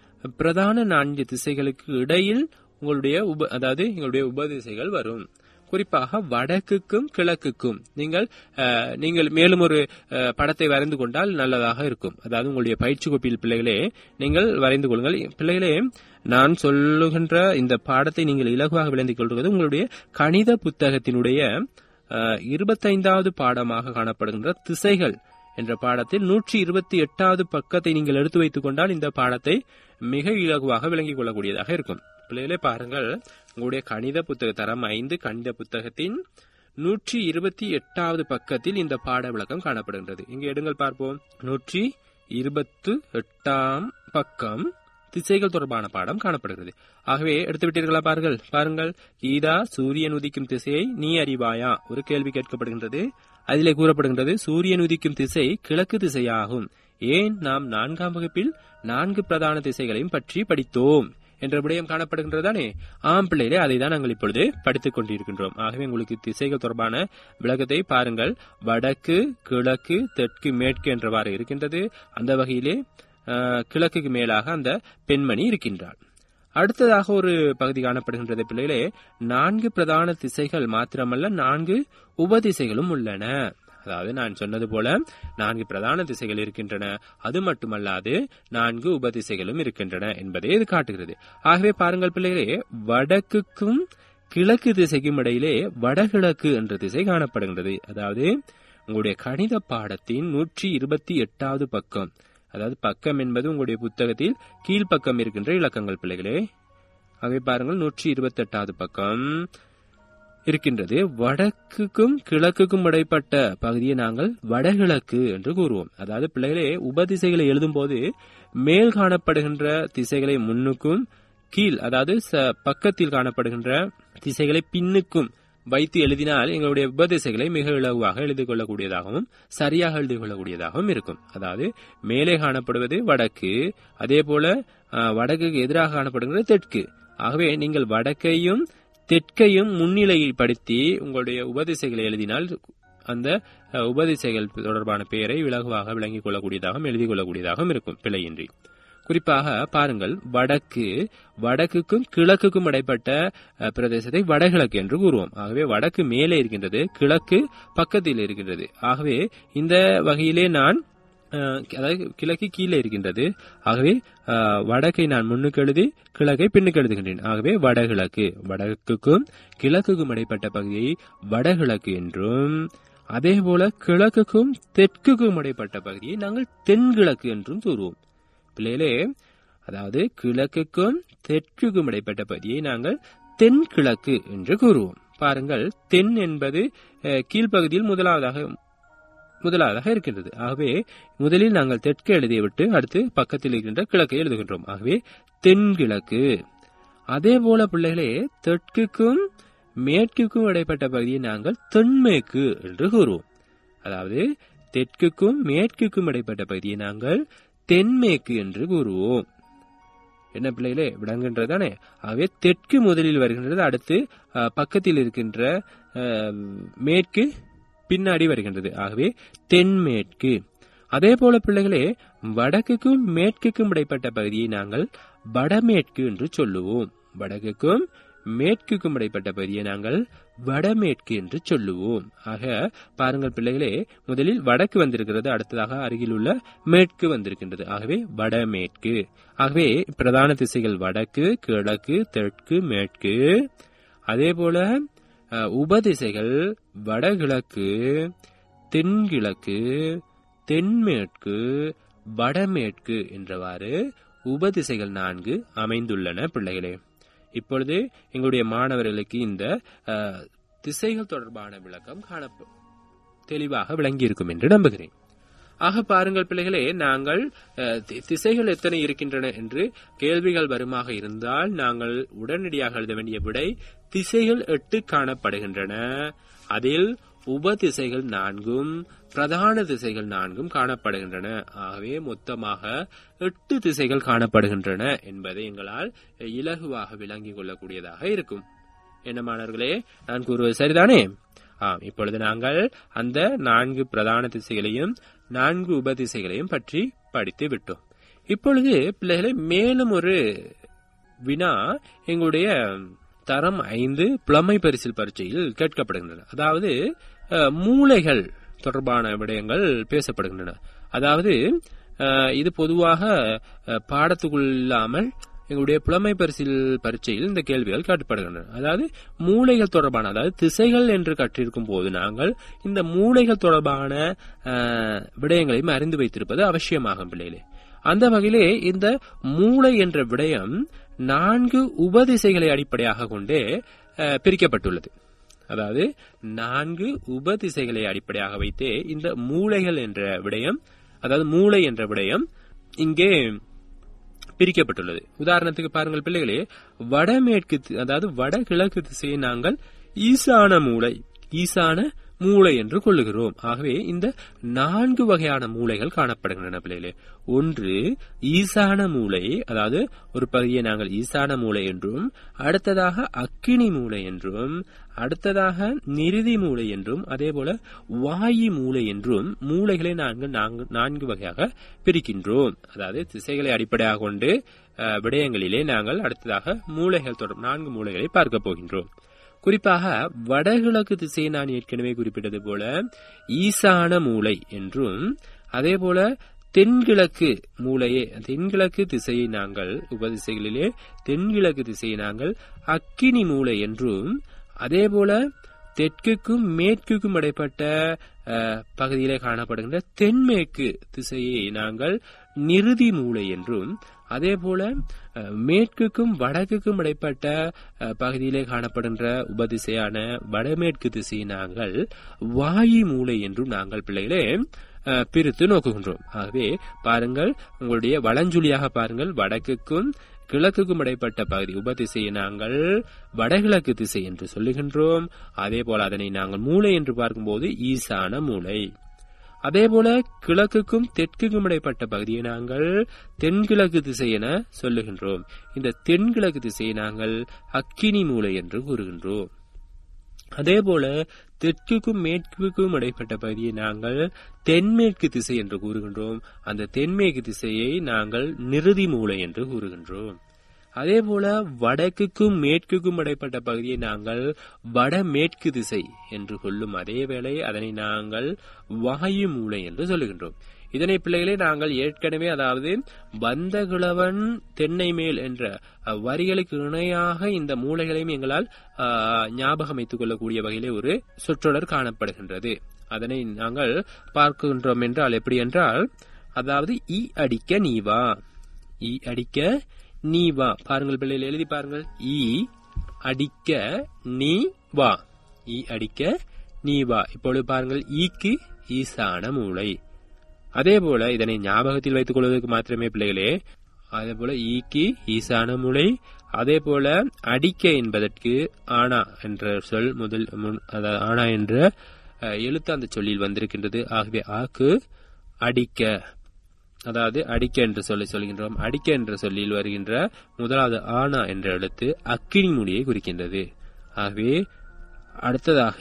பிரதான நான்கு திசைகளுக்கு இடையில் உங்களுடைய உப அதாவது எங்களுடைய உபதிசைகள் வரும் குறிப்பாக வடக்குக்கும் கிழக்குக்கும் நீங்கள் அஹ், நீங்கள் மேலும் ஒரு அஹ், படத்தை வரைந்து கொண்டால் நல்லதாக இருக்கும் அதாவது உங்களுடைய பயிற்சி கோப்பில் பிள்ளைகளே நீங்கள் வரைந்து கொள்ளுங்கள் பிள்ளைகளே நான் சொல்லுகின்ற இந்த பாடத்தை நீங்கள் இலகுவாக விளங்கிக் கொள்வது உங்களுடைய கணித புத்தகத்தினுடைய அஹ், இருபத்தைந்தாவது பாடமாக காணப்படுகின்ற திசைகள் என்ற பாடத்தில் நூற்றி இருபத்தி எட்டாவது பக்கத்தை நீங்கள் எடுத்து வைத்துக் கொண்டால் இந்த பாடத்தை மிக இலகுவாக விளங்கிக் கொள்ளக்கூடியதாக இருக்கும் பிள்ளைகளே பாருங்கள் உங்களுடைய கணித புத்தக தரம் ஐந்து கணித புத்தகத்தின் நூற்றி இருபத்தி எட்டாவது பக்கத்தில் இந்த பாட விளக்கம் காணப்படுகின்றது இங்கே எடுங்கள் பார்ப்போம் நூற்றி இருபத்து எட்டாம் பக்கம் திசைகள் தொடர்பான பாடம் காணப்படுகிறது ஆகவே எடுத்து விட்டீர்களா பாருங்கள் பாருங்கள் கீதா சூரியன் உதிக்கும் திசையை நீ அறிவாயா ஒரு கேள்வி கேட்கப்படுகின்றது அதிலே கூறப்படுகின்றது சூரியன் உதிக்கும் திசை கிழக்கு திசையாகும் ஏன் நாம் நான்காம் வகுப்பில் நான்கு பிரதான திசைகளையும் பற்றி படித்தோம் என்ற விடயம் காணப்படுகின்றதானே ஆம் பிள்ளைகளே அதை தான் நாங்கள் இப்பொழுது படித்துக் கொண்டிருக்கின்றோம் ஆகவே உங்களுக்கு திசைகள் தொடர்பான விளக்கத்தை பாருங்கள் வடக்கு கிழக்கு தெற்கு மேற்கு என்றவாறு இருக்கின்றது அந்த வகையிலே ஆஹ், கிழக்குக்கு மேலாக அந்த பெண்மணி இருக்கின்றாள் அடுத்ததாக ஒரு பகுதி காணப்படுகின்றது பிள்ளைகளே நான்கு பிரதான திசைகள் மாத்திரமல்ல நான்கு உபதிசைகளும் உள்ளன அதாவது நான் சொன்னது போல நான்கு பிரதான திசைகள் இருக்கின்றன அது மட்டுமல்லாது நான்கு உபதிசைகளும் இருக்கின்றன என்பதை இது காட்டுகிறது ஆகவே பாருங்கள் பிள்ளைகளே வடக்குக்கும் கிழக்கு திசைக்கும் இடையிலே வடகிழக்கு என்ற திசை காணப்படுகின்றது அதாவது உங்களுடைய கணித பாடத்தின் நூற்றி இருபத்தி எட்டாவது பக்கம் அதாவது பக்கம் என்பது உங்களுடைய புத்தகத்தில் கீழ்ப்பக்கம் இருக்கின்ற இலக்கங்கள் பிள்ளைகளே ஆகவே பாருங்கள் நூற்றி இருபத்தி எட்டாவது பக்கம் இருக்கின்றது வடக்குக்கும் கிழக்குக்கும் இடைப்பட்ட பகுதியை நாங்கள் வடகிழக்கு என்று கூறுவோம் அதாவது பிள்ளைகளே உபதிசைகளை எழுதும் போது மேல் காணப்படுகின்ற திசைகளை முன்னுக்கும் கீழ் அதாவது ச- பக்கத்தில் காணப்படுகின்ற திசைகளை பின்னுக்கும் வைத்து எழுதினால் எங்களுடைய உபதிசைகளை மிக இலகுவாக எழுதிக் கொள்ளக்கூடியதாகவும் சரியாக எழுதிக் கொள்ளக்கூடியதாகவும் இருக்கும் அதாவது மேலே காணப்படுவது வடக்கு அதே போல அஹ், வடக்குக்கு எதிராக காணப்படுகிறது தெற்கு ஆகவே நீங்கள் வடக்கையும் தெற்கையும் முன்னிலையில் படுத்தி உங்களுடைய உபதிசைகளை எழுதினால் அந்த அஹ், உபதிசைகள் தொடர்பான பெயரை இலகுவாக விளங்கிக் கொள்ளக்கூடியதாகவும் எழுதிக் கொள்ளக்கூடியதாகவும் இருக்கும் பிழையின்றி குறிப்பாக பாருங்கள் வடக்கு வடக்குக்கும் கிழக்குக்கும் இடைப்பட்ட அஹ், பிரதேசத்தை வடகிழக்கு என்று கூறுவோம் ஆகவே வடக்கு மேலே இருக்கின்றது கிழக்கு பக்கத்தில் இருக்கின்றது ஆகவே இந்த வகையிலே நான் அஹ், அதாவது கிழக்கு கீழே இருக்கின்றது ஆகவே அஹ், வடக்கை நான் முன்னுக்கு எழுதி கிழக்கை பின்னுக்கு எழுதுகின்றேன் ஆகவே வடகிழக்கு வடக்குக்கும் கிழக்குக்கும் இடைப்பட்ட பகுதியை வடகிழக்கு என்றும் அதே போல கிழக்குக்கும் தெற்குக்கும் இடைப்பட்ட பகுதியை நாங்கள் தென்கிழக்கு என்றும் கூறுவோம் பிள்ளைகளே அதாவது கிழக்குக்கும் தெற்குக்கும் இடைப்பட்ட பகுதியை நாங்கள் தென்கிழக்கு என்று கூறுவோம் பாருங்கள் தென் என்பது அஹ், கீழ்ப்பகுதியில் முதலாவதாக முதலாவதாக இருக்கின்றது ஆகவே முதலில் நாங்கள் தெற்கு எழுதிவிட்டு அடுத்து பக்கத்தில் இருக்கின்ற கிழக்கை எழுதுகின்றோம் ஆகவே தென்கிழக்கு அதே போல பிள்ளைகளே தெற்குக்கும் மேற்குக்கும் இடைப்பட்ட பகுதியை நாங்கள் தென்மேற்கு என்று கூறுவோம் அதாவது தெற்குக்கும் மேற்குக்கும் இடைப்பட்ட பகுதியை நாங்கள் தென்மேற்கு என்று கூறுவோம் என்ன பிள்ளைகளே விளங்குகின்றதானே ஆகவே தெற்கு முதலில் வருகின்றது அடுத்து அஹ், பக்கத்தில் இருக்கின்ற அஹ், மேற்கு பின்னாடி வருகின்றது ஆகவே தென்மேற்கு அதே போல பிள்ளைகளே வடக்குக்கும் மேற்குக்கும் இடைப்பட்ட பகுதியை நாங்கள் வடமேற்கு என்று சொல்லுவோம் வடக்குக்கும் மேற்குக்கும் இடைப்பட்ட பகுதியை நாங்கள் வடமேற்கு என்று சொல்லுவோம் ஆக பாருங்கள் பிள்ளைகளே முதலில் வடக்கு வந்திருக்கிறது அடுத்ததாக அருகில் உள்ள மேற்கு வந்திருக்கின்றது ஆகவே வடமேற்கு ஆகவே பிரதான திசைகள் வடக்கு கிழக்கு தெற்கு மேற்கு அதே போல அஹ், உபதிசைகள் வடகிழக்கு தென்கிழக்கு தென்மேற்கு வடமேற்கு என்றவாறு உபதிசைகள் நான்கு அமைந்துள்ளன பிள்ளைகளே இப்பொழுது எங்களுடைய மாணவர்களுக்கு இந்த அஹ், திசைகள் தொடர்பான விளக்கம் காணப்படும் தெளிவாக விளங்கியிருக்கும் என்று நம்புகிறேன் ஆக பாருங்கள் பிள்ளைகளே நாங்கள் அஹ், தி- திசைகள் எத்தனை இருக்கின்றன என்று கேள்விகள் வருமாக இருந்தால் நாங்கள் உடனடியாக எழுத வேண்டிய விடை திசைகள் எட்டு காணப்படுகின்றன அதில் உப திசைகள் நான்கும் பிரதான திசைகள் நான்கும் காணப்படுகின்றன ஆகவே மொத்தமாக எட்டு திசைகள் காணப்படுகின்றன என்பதை எங்களால் இலகுவாக விளங்கிக் கொள்ளக்கூடியதாக இருக்கும் என்ன மாணவர்களே நான் கூறுவது சரிதானே ஆம் இப்பொழுது நாங்கள் அந்த நான்கு பிரதான திசைகளையும் நான்கு உப திசைகளையும் பற்றி படித்து விட்டோம் இப்பொழுது பிள்ளைகளை மேலும் ஒரு வினா எங்களுடைய தரம் ஐந்து புலமை பரிசில் பரீட்சையில் கேட்கப்படுகின்றன அதாவது அஹ், மூளைகள் தொடர்பான விடயங்கள் பேசப்படுகின்றன அதாவது அஹ், இது பொதுவாக அஹ், பாடத்துக்குள் இல்லாமல் எங்களுடைய புலமை பரிசில் பரீட்சையில் இந்த கேள்விகள் காட்டப்படுகின்றன அதாவது மூளைகள் தொடர்பான அதாவது திசைகள் என்று கற்றிருக்கும் போது நாங்கள் இந்த மூளைகள் தொடர்பான அஹ், விடயங்களையும் அறிந்து வைத்திருப்பது அவசியமாகும் பிள்ளைகளே அந்த வகையிலே இந்த மூளை என்ற விடயம் நான்கு உபதிசைகளை அடிப்படையாக கொண்டே அஹ், பிரிக்கப்பட்டுள்ளது அதாவது நான்கு உபதிசைகளை அடிப்படையாக வைத்தே இந்த மூளைகள் என்ற விடயம் அதாவது மூளை என்ற விடயம் இங்கே பிரிக்கப்பட்டுள்ளது உதாரணத்துக்கு பாருங்கள் பிள்ளைகளே வடமேற்கு தி- அதாவது வடகிழக்கு திசையை நாங்கள் ஈசான மூளை ஈசான மூளை என்று கொள்ளுகிறோம் ஆகவே இந்த நான்கு வகையான மூளைகள் காணப்படுகின்றன பிள்ளைகளே ஒன்று ஈசான மூளை அதாவது ஒரு பகுதியை நாங்கள் ஈசான மூளை என்றும் அடுத்ததாக அக்கினி மூளை என்றும் அடுத்ததாக நிருதி மூளை என்றும் அதே போல வாயு மூளை என்றும் மூளைகளை நாங்கள் நான்கு நான்கு வகையாக பிரிக்கின்றோம் அதாவது திசைகளை அடிப்படையாக கொண்டு அஹ், விடயங்களிலே நாங்கள் அடுத்ததாக மூளைகள் தொடர் நான்கு மூளைகளை பார்க்க போகின்றோம் குறிப்பாக வடகிழக்கு திசையை நான் ஏற்கனவே குறிப்பிட்டது போல ஈசான மூளை என்றும் அதே போல தென்கிழக்கு மூலையே தென்கிழக்கு திசையை நாங்கள் உபதிசைகளிலே தென்கிழக்கு திசையை நாங்கள் அக்கினி மூளை என்றும் அதே போல தெற்குக்கும் மேற்குக்கும் இடைப்பட்ட அஹ், பகுதியிலே காணப்படுகின்ற தென்மேற்கு திசையை நாங்கள் நிருதி மூளை என்றும் அதே போல அஹ், மேற்குக்கும் வடக்குக்கும் இடைப்பட்ட அஹ், பகுதியிலே காணப்படுகின்ற உபதிசையான வடமேற்கு திசையை நாங்கள் வாயு மூளை என்றும் நாங்கள் பிள்ளைகளே அஹ், பிரித்து நோக்குகின்றோம் ஆகவே பாருங்கள் உங்களுடைய வலஞ்சுழியாக பாருங்கள் வடக்குக்கும் கிழக்குக்கும் இடைப்பட்ட பகுதி உபதிசையை நாங்கள் வடகிழக்கு திசை என்று சொல்லுகின்றோம் அதே போல அதனை நாங்கள் மூளை என்று பார்க்கும்போது ஈசான மூளை அதே போல கிழக்குக்கும் தெற்குக்கும் இடைப்பட்ட பகுதியை நாங்கள் தென்கிழக்கு திசை என சொல்லுகின்றோம் இந்த தென்கிழக்கு திசையை நாங்கள் அக்கினி மூலை என்று கூறுகின்றோம் அதே போல தெற்குக்கும் மேற்குக்கும் இடைப்பட்ட பகுதியை நாங்கள் தென்மேற்கு திசை என்று கூறுகின்றோம் அந்த தென்மேற்கு திசையை நாங்கள் நிறுதி மூலை என்று கூறுகின்றோம் அதே போல வடக்குக்கும் மேற்குக்கும் இடைப்பட்ட பகுதியை நாங்கள் வடமேற்கு திசை என்று கொள்ளும் அதே வேளை அதனை நாங்கள் வாயு மூலை என்று சொல்லுகின்றோம் இதனை பிள்ளைகளே நாங்கள் ஏற்கனவே அதாவது பந்தகிழவன் தென்னை மேல் என்ற அஹ், வரிகளுக்கு இணையாக இந்த மூலைகளையும் எங்களால் அஹ், ஞாபகம் வைத்துக் கொள்ளக்கூடிய வகையிலே ஒரு சொற்றொடர் காணப்படுகின்றது அதனை நாங்கள் பார்க்கின்றோம் என்றால் எப்படி என்றால் அதாவது ஈ அடிக்க நீ வா ஈ அடிக்க நீ வா பாருங்கள் பிள்ளைகள் எழுதி பாருங்கள் ஈ அடிக்க நீ வா ஈ அடிக்க நீ வா இப்பொழுது பாருங்கள் ஈக்கு ஈசான மூளை அதே போல இதனை ஞாபகத்தில் வைத்துக் கொள்வதற்கு மாத்திரமே பிள்ளைகளே அதே போல ஈக்கி ஈசான மூளை அதே போல அடிக்க என்பதற்கு ஆனா என்ற சொல் முதல் முன்- அதாவது ஆனா என்ற அஹ், எழுத்து அந்த சொல்லில் வந்திருக்கின்றது ஆகவே ஆக்கு அடிக்க அதாவது அடிக்க என்று சொல்லி சொல்கின்றோம் அடிக்க என்ற சொல்லில் வருகின்ற முதலாவது ஆனா என்ற எழுத்து அக்கினி மொழியை குறிக்கின்றது ஆகவே அடுத்ததாக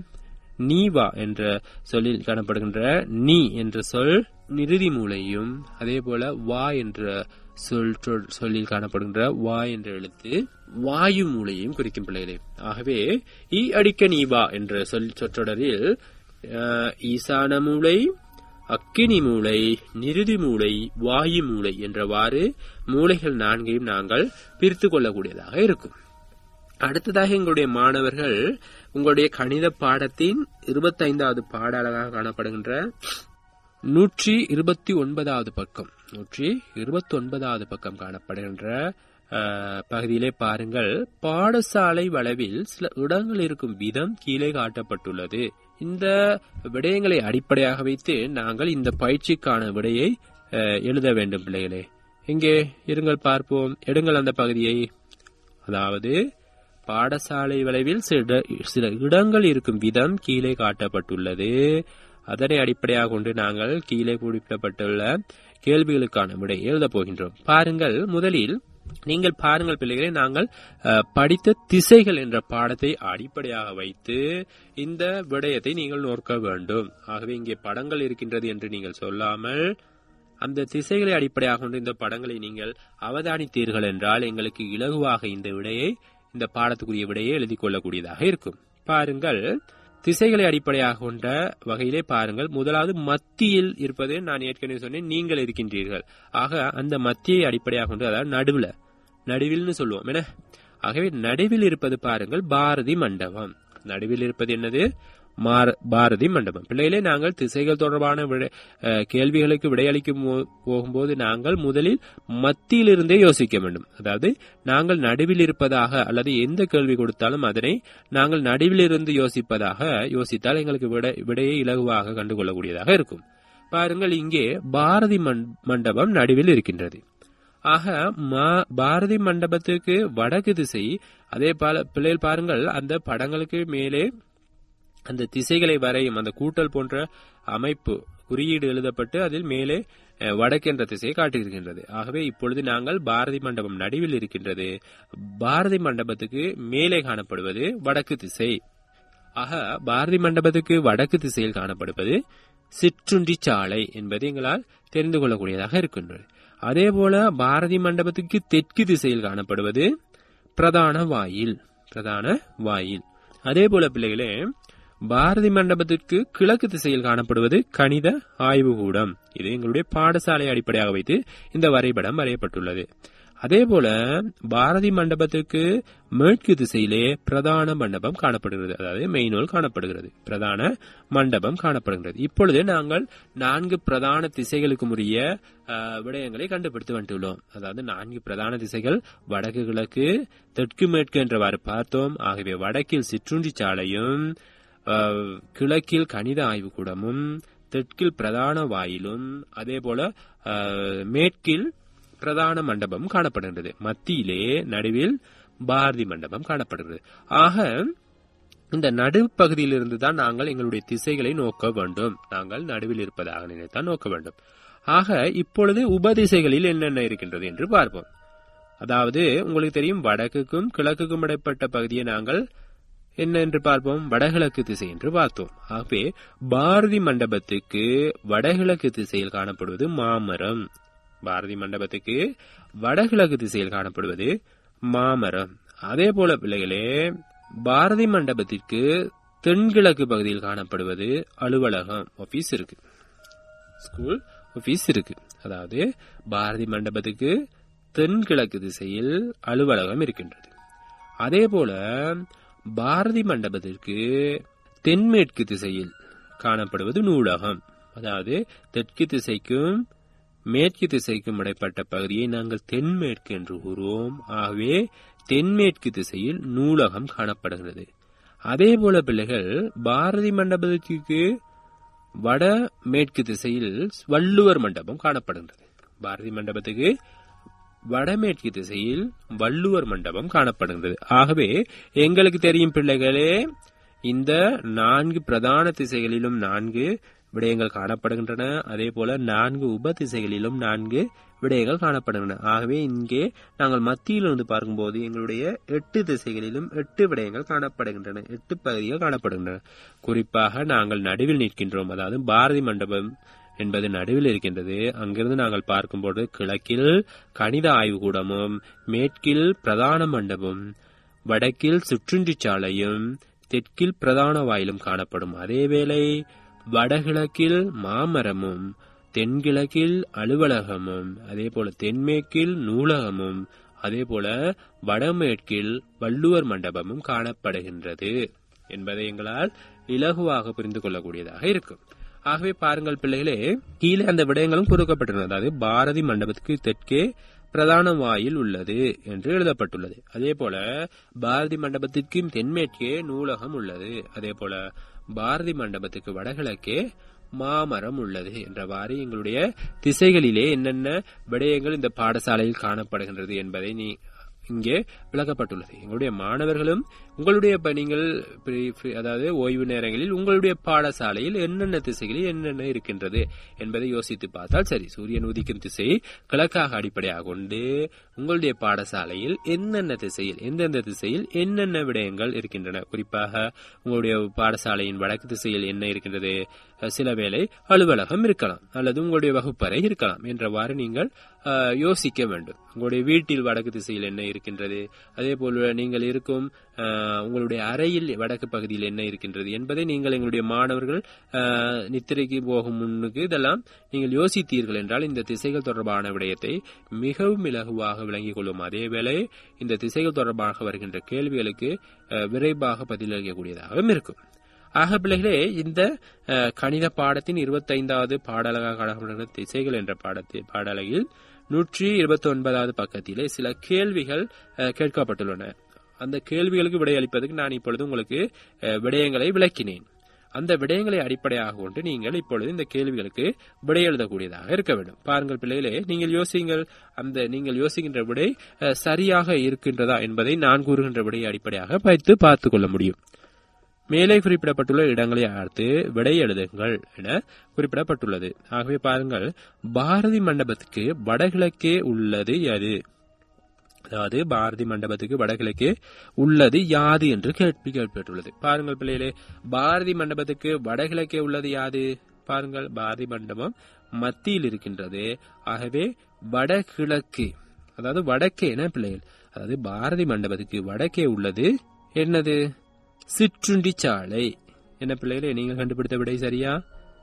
நீவா என்ற சொல்லில் காணப்படுகின்ற நீ என்ற சொல் நிறுதி மூலையும் அதே போல வா என்ற சொல் சொல்- சொல்லில் காணப்படுகின்ற வா என்ற எழுத்து வாயு மூலையும் குறிக்கும் பிள்ளைகளே ஆகவே ஈ அடிக்க நீ வா என்ற சொல் சொற்றொடரில் அஹ், ஈசான மூலை அக்கினி மூளை நிருதி மூளை வாயு மூளை என்றவாறு மூளைகள் நான்கையும் நாங்கள் பிரித்து கொள்ளக்கூடியதாக இருக்கும் அடுத்ததாக எங்களுடைய மாணவர்கள் உங்களுடைய கணித பாடத்தின் இருபத்தைந்தாவது பாட அழகாக காணப்படுகின்ற நூற்றி இருபத்தி ஒன்பதாவது பக்கம் நூற்றி இருபத்தி ஒன்பதாவது பக்கம் காணப்படுகின்ற அஹ், பகுதியிலே பாருங்கள் பாடசாலை வளவில் சில இடங்கள் இருக்கும் விதம் கீழே காட்டப்பட்டுள்ளது இந்த விடயங்களை அடிப்படையாக வைத்து நாங்கள் இந்த பயிற்சிக்கான விடையை அஹ், எழுத வேண்டும் பிள்ளைகளே இங்கே இருங்கள் பார்ப்போம் எடுங்கள் அந்த பகுதியை அதாவது பாடசாலை வளைவில் சில சில இடங்கள் இருக்கும் விதம் கீழே காட்டப்பட்டுள்ளது அதனை அடிப்படையாக கொண்டு நாங்கள் கீழே குறிப்பிடப்பட்டுள்ள கேள்விகளுக்கான விடை எழுதப் போகின்றோம் பாருங்கள் முதலில் நீங்கள் பாருங்கள் பிள்ளைகளே நாங்கள் அஹ், படித்த திசைகள் என்ற பாடத்தை அடிப்படையாக வைத்து இந்த விடயத்தை நீங்கள் நோக்க வேண்டும் ஆகவே இங்கே படங்கள் இருக்கின்றது என்று நீங்கள் சொல்லாமல் அந்த திசைகளை அடிப்படையாக கொண்டு இந்த படங்களை நீங்கள் அவதானித்தீர்கள் என்றால் எங்களுக்கு இலகுவாக இந்த விடையை இந்த பாடத்துக்குரிய விடையை எழுதிக் கொள்ளக்கூடியதாக இருக்கும் பாருங்கள் திசைகளை அடிப்படையாக கொண்ட வகையிலே பாருங்கள் முதலாவது மத்தியில் இருப்பது நான் ஏற்கனவே சொன்னேன் நீங்கள் இருக்கின்றீர்கள் ஆக அந்த மத்தியை அடிப்படையாக கொண்டு அதாவது நடுவுல நடுவில்னு சொல்லுவோம் என்ன ஆகவே நடுவில் இருப்பது பாருங்கள் பாரதி மண்டபம் நடுவில் இருப்பது என்னது மார- பாரதி மண்டபம் பிள்ளைகளே நாங்கள் திசைகள் தொடர்பான விடை- அஹ், கேள்விகளுக்கு விடையளிக்கும் போ- போகும்போது நாங்கள் முதலில் மத்தியிலிருந்தே யோசிக்க வேண்டும் அதாவது நாங்கள் நடுவில் இருப்பதாக அல்லது எந்த கேள்வி கொடுத்தாலும் அதனை நாங்கள் நடுவிலிருந்து யோசிப்பதாக யோசித்தால் எங்களுக்கு விடை விடையை இலகுவாக கண்டுகொள்ளக்கூடியதாக இருக்கும் பாருங்கள் இங்கே பாரதி மண்- மண்டபம் நடுவில் இருக்கின்றது ஆக மா- பாரதி மண்டபத்துக்கு வடக்கு திசை அதே போல பிள்ளைகள் பாருங்கள் அந்த படங்களுக்கு மேலே அந்த திசைகளை வரையும் அந்த கூட்டல் போன்ற அமைப்பு குறியீடு எழுதப்பட்டு அதில் மேலே அஹ், வடக்கு என்ற திசையை காட்டியிருக்கின்றது ஆகவே இப்பொழுது நாங்கள் பாரதி மண்டபம் நடுவில் இருக்கின்றது பாரதி மண்டபத்துக்கு மேலே காணப்படுவது வடக்கு திசை ஆக பாரதி மண்டபத்துக்கு வடக்கு திசையில் காணப்படுவது சிற்றுண்டி சாலை என்பது எங்களால் தெரிந்து கொள்ளக்கூடியதாக இருக்கின்றது அதே போல பாரதி மண்டபத்துக்கு தெற்கு திசையில் காணப்படுவது பிரதான வாயில் பிரதான வாயில் அதே போல பிள்ளைகளே பாரதி மண்டபத்திற்கு கிழக்கு திசையில் காணப்படுவது கணித ஆய்வுகூடம் இது எங்களுடைய பாடசாலை அடிப்படையாக வைத்து இந்த வரைபடம் வரையப்பட்டுள்ளது அதே போல பாரதி மண்டபத்துக்கு மேற்கு திசையிலே பிரதான மண்டபம் காணப்படுகிறது அதாவது மெயினோல் காணப்படுகிறது பிரதான மண்டபம் காணப்படுகிறது இப்பொழுது நாங்கள் நான்கு பிரதான திசைகளுக்கு உரிய அஹ், விடயங்களை கண்டுபிடித்து வந்துள்ளோம் அதாவது நான்கு பிரதான திசைகள் வடக்கு கிழக்கு தெற்கு மேற்கு என்றவாறு பார்த்தோம் ஆகவே வடக்கில் சிற்றுண்டி சாலையும் அஹ், கிழக்கில் கணித ஆய்வுக்கூடமும் தெற்கில் பிரதான வாயிலும் அதே போல அஹ், மேற்கில் பிரதான மண்டபம் காணப்படுகிறது மத்தியிலே நடுவில் பாரதி மண்டபம் காணப்படுகிறது ஆக இந்த நடுப்பகுதியிலிருந்து தான் நாங்கள் எங்களுடைய திசைகளை நோக்க வேண்டும் நாங்கள் நடுவில் இருப்பதாக நினைத்தான் நோக்க வேண்டும் ஆக இப்பொழுது உபதிசைகளில் என்னென்ன இருக்கின்றது என்று பார்ப்போம் அதாவது உங்களுக்கு தெரியும் வடக்குக்கும் கிழக்குக்கும் இடைப்பட்ட பகுதியை நாங்கள் என்ன என்று பார்ப்போம் வடகிழக்கு திசை என்று பார்த்தோம் ஆகவே பாரதி மண்டபத்துக்கு வடகிழக்கு திசையில் காணப்படுவது மாமரம் பாரதி மண்டபத்துக்கு வடகிழக்கு திசையில் காணப்படுவது மாமரம் அதே போல பிள்ளைகளே பாரதி மண்டபத்திற்கு தென்கிழக்கு பகுதியில் காணப்படுவது அலுவலகம் ஆபீஸ் இருக்கு ஸ்கூல் ஆபீஸ் இருக்கு அதாவது பாரதி மண்டபத்துக்கு தென்கிழக்கு திசையில் அலுவலகம் இருக்கின்றது அதே போல பாரதி மண்டபத்திற்கு தென்மேற்கு திசையில் காணப்படுவது நூலகம் அதாவது தெற்கு திசைக்கும் மேற்கு திசைக்கும் இடைப்பட்ட பகுதியை நாங்கள் தென்மேற்கு என்று கூறுவோம் ஆகவே தென்மேற்கு திசையில் நூலகம் காணப்படுகிறது அதே போல பிள்ளைகள் பாரதி மண்டபத்திற்கு வட மேற்கு திசையில் வள்ளுவர் மண்டபம் காணப்படுகிறது பாரதி மண்டபத்துக்கு வடமேற்கு திசையில் வள்ளுவர் மண்டபம் காணப்படுகிறது ஆகவே எங்களுக்கு தெரியும் பிள்ளைகளே இந்த நான்கு பிரதான திசைகளிலும் நான்கு விடயங்கள் காணப்படுகின்றன அதே போல நான்கு உப திசைகளிலும் நான்கு விடயங்கள் காணப்படுகின்றன ஆகவே இங்கே நாங்கள் மத்தியில் இருந்து பார்க்கும்போது எங்களுடைய எட்டு திசைகளிலும் எட்டு விடயங்கள் காணப்படுகின்றன எட்டு பகுதிகள் காணப்படுகின்றன குறிப்பாக நாங்கள் நடுவில் நிற்கின்றோம் அதாவது பாரதி மண்டபம் என்பது நடுவில் இருக்கின்றது அங்கிருந்து நாங்கள் பார்க்கும்போது கிழக்கில் கணித ஆய்வுக்கூடமும் மேற்கில் பிரதான மண்டபம் வடக்கில் சுற்றுண்டி சாலையும் தெற்கில் பிரதான வாயிலும் காணப்படும் அதேவேளை வடகிழக்கில் மாமரமும் தென்கிழக்கில் அலுவலகமும் அதே போல தென்மேற்கில் நூலகமும் அதே போல வடமேற்கில் வள்ளுவர் மண்டபமும் காணப்படுகின்றது என்பதை எங்களால் இலகுவாக புரிந்து கொள்ளக்கூடியதாக இருக்கும் ஆகவே பாருங்கள் பிள்ளைகளே கீழே அந்த விடயங்களும் கொடுக்கப்பட்டுள்ளன அதாவது பாரதி மண்டபத்துக்கு தெற்கே பிரதான வாயில் உள்ளது என்று எழுதப்பட்டுள்ளது அதே போல பாரதி மண்டபத்திற்கு தென்மேற்கே நூலகம் உள்ளது அதே போல பாரதி மண்டபத்துக்கு வடகிழக்கே மாமரம் உள்ளது என்றவாறு எங்களுடைய திசைகளிலே என்னென்ன விடயங்கள் இந்த பாடசாலையில் காணப்படுகின்றது என்பதை நீ இங்கே விளக்கப்பட்டுள்ளது எங்களுடைய மாணவர்களும் உங்களுடைய ப- நீங்கள் free- free- அதாவது ஓய்வு நேரங்களில் உங்களுடைய பாடசாலையில் என்னென்ன திசைகளில் என்னென்ன இருக்கின்றது என்பதை யோசித்து பார்த்தால் சரி சூரியன் உதிக்கும் திசை கிழக்காக அடிப்படையாக கொண்டு உங்களுடைய பாடசாலையில் என்னென்ன திசையில் எந்தெந்த திசையில் என்னென்ன விடயங்கள் இருக்கின்றன குறிப்பாக உங்களுடைய பாடசாலையின் வடக்கு திசையில் என்ன இருக்கின்றது அஹ் சில வேளை அலுவலகம் இருக்கலாம் அல்லது உங்களுடைய வகுப்பறை இருக்கலாம் என்றவாறு நீங்கள் அஹ், யோசிக்க வேண்டும் உங்களுடைய வீட்டில் வடக்கு திசையில் என்ன இருக்கின்றது அதே போல நீங்கள் இருக்கும் அஹ், உங்களுடைய அறையில் வடக்கு பகுதியில் என்ன இருக்கின்றது என்பதை நீங்கள் எங்களுடைய மாணவர்கள் அஹ், நித்திரைக்கு போகும் முன்னுக்கு இதெல்லாம் நீங்கள் யோசித்தீர்கள் என்றால் இந்த திசைகள் தொடர்பான விடயத்தை மிகவும் இலகுவாக விளங்கிக் கொள்ளும் அதேவேளை இந்த திசைகள் தொடர்பாக வருகின்ற கேள்விகளுக்கு அஹ், விரைவாக பதிலளிக்கக்கூடியதாகவும் இருக்கும் ஆக பிள்ளைகளே இந்த அஹ், கணித பாடத்தின் இருபத்தைந்தாவது பாடலகாக காணப்படுகிற திசைகள் என்ற பாடத்தை பாடலகில் நூற்றி இருபத்தி ஒன்பதாவது பக்கத்திலே சில கேள்விகள் அஹ், கேட்கப்பட்டுள்ளன அந்த கேள்விகளுக்கு விடையளிப்பதற்கு நான் இப்பொழுது உங்களுக்கு அஹ், விடயங்களை விளக்கினேன் அந்த விடயங்களை அடிப்படையாக கொண்டு நீங்கள் இப்பொழுது இந்த கேள்விகளுக்கு விடை எழுதக்கூடியதாக இருக்க வேண்டும் பாருங்கள் பிள்ளைகளே நீங்கள் யோசியுங்கள் அந்த நீங்கள் யோசிக்கின்ற விடை அஹ், சரியாக இருக்கின்றதா என்பதை நான் கூறுகின்ற விடையை அடிப்படையாக வைத்து பார்த்துக் கொள்ள முடியும் மேலே குறிப்பிடப்பட்டுள்ள இடங்களை பார்த்து விடை எழுதுங்கள் என குறிப்பிடப்பட்டுள்ளது ஆகவே பாருங்கள் பாரதி மண்டபத்துக்கு வடகிழக்கே உள்ளது எது அதாவது பாரதி மண்டபத்துக்கு வடகிழக்கே உள்ளது யாது என்று கேள்வி கேட்கப்பட்டுள்ளது பாருங்கள் பிள்ளைகளே பாரதி மண்டபத்துக்கு வடகிழக்கே உள்ளது யாது பாருங்கள் பாரதி மண்டபம் மத்தியில் இருக்கின்றது ஆகவே வடகிழக்கு அதாவது வடக்கே என்ன பிள்ளைகள் அதாவது பாரதி மண்டபத்துக்கு வடக்கே உள்ளது என்னது சிற்றுண்டி சாலை என்ன பிள்ளைகளே நீங்கள் கண்டுபிடித்த விடை சரியா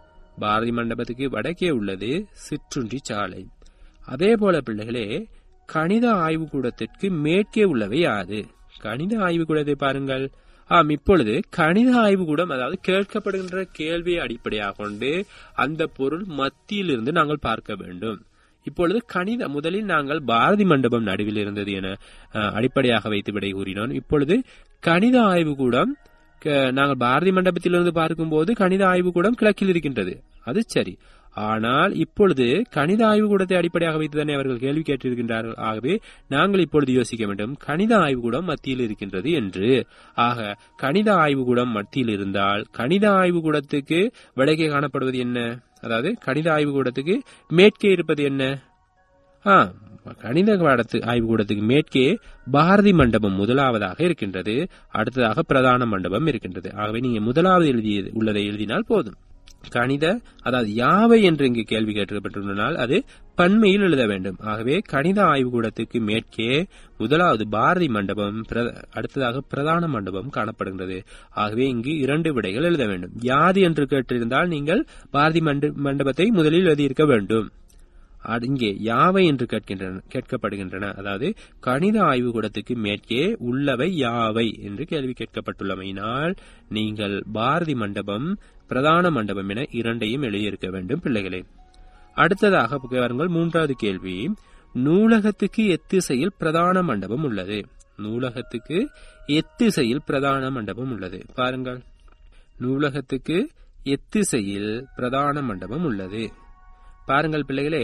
பாரதி மண்டபத்துக்கு வடக்கே உள்ளது சிற்றுண்டி சாலை அதே போல பிள்ளைகளே கணித ஆய்வுக்கூடத்திற்கு மேற்கே உள்ளவை யாது கணித ஆய்வுக்கூடத்தை பாருங்கள் ஆம் இப்பொழுது கணித ஆய்வுக்கூடம் அதாவது கேட்கப்படுகின்ற கேள்வியை அடிப்படையாக கொண்டு அந்த பொருள் மத்தியிலிருந்து நாங்கள் பார்க்க வேண்டும் இப்பொழுது கணித முதலில் நாங்கள் பாரதி மண்டபம் நடுவில் இருந்தது என அஹ், அடிப்படையாக வைத்து விடை கூறினோம் இப்பொழுது கணித ஆய்வுக்கூடம் க- நாங்கள் பாரதி மண்டபத்திலிருந்து பார்க்கும்போது கணித ஆய்வுக்கூடம் கிழக்கில் இருக்கின்றது அது சரி ஆனால் இப்பொழுது கணித ஆய்வுக்கூடத்தை அடிப்படையாக வைத்துதானே அவர்கள் கேள்வி கேட்டிருக்கின்றார்கள் ஆகவே நாங்கள் இப்பொழுது யோசிக்க வேண்டும் கணித ஆய்வுக்கூடம் மத்தியில் இருக்கின்றது என்று ஆக கணித ஆய்வுக்கூடம் மத்தியில் இருந்தால் கணித ஆய்வுக்கூடத்துக்கு வடக்கே காணப்படுவது என்ன அதாவது கணித ஆய்வுக்கூடத்துக்கு மேற்கே இருப்பது என்ன ஆ கணித பாடத்து ஆய்வுக்கூடத்துக்கு மேற்கே பாரதி மண்டபம் முதலாவதாக இருக்கின்றது அடுத்ததாக பிரதான மண்டபம் இருக்கின்றது ஆகவே நீங்க முதலாவது எழுதிய உள்ளதை எழுதினால் போதும் கணித அதாவது யாவை என்று இங்கு கேள்வி கேட்கப்பட்டுள்ளனால் அது பன்மையில் எழுத வேண்டும் ஆகவே கணித ஆய்வுக்கூடத்துக்கு மேற்கே முதலாவது பாரதி மண்டபம் பிர- அடுத்ததாக பிரதான மண்டபம் காணப்படுகின்றது ஆகவே இங்கு இரண்டு விடைகள் எழுத வேண்டும் யாது என்று கேட்டிருந்தால் நீங்கள் பாரதி மண்ட- மண்டபத்தை முதலில் எழுதியிருக்க வேண்டும் அடு- இங்கே யாவை என்று கேட்கின்றன கேட்கப்படுகின்றன அதாவது கணித ஆய்வுக்கூடத்துக்கு மேற்கே உள்ளவை யாவை என்று கேள்வி கேட்கப்பட்டுள்ளமையினால் நீங்கள் பாரதி மண்டபம் பிரதான மண்டபம் என இரண்டையும் எழுதியிருக்க வேண்டும் பிள்ளைகளே அடுத்ததாக பாருங்கள் மூன்றாவது கேள்வி நூலகத்துக்கு எத்திசையில் பிரதான மண்டபம் உள்ளது நூலகத்துக்கு எத்திசையில் பிரதான மண்டபம் உள்ளது பாருங்கள் நூலகத்துக்கு எத்திசையில் பிரதான மண்டபம் உள்ளது பாருங்கள் பிள்ளைகளே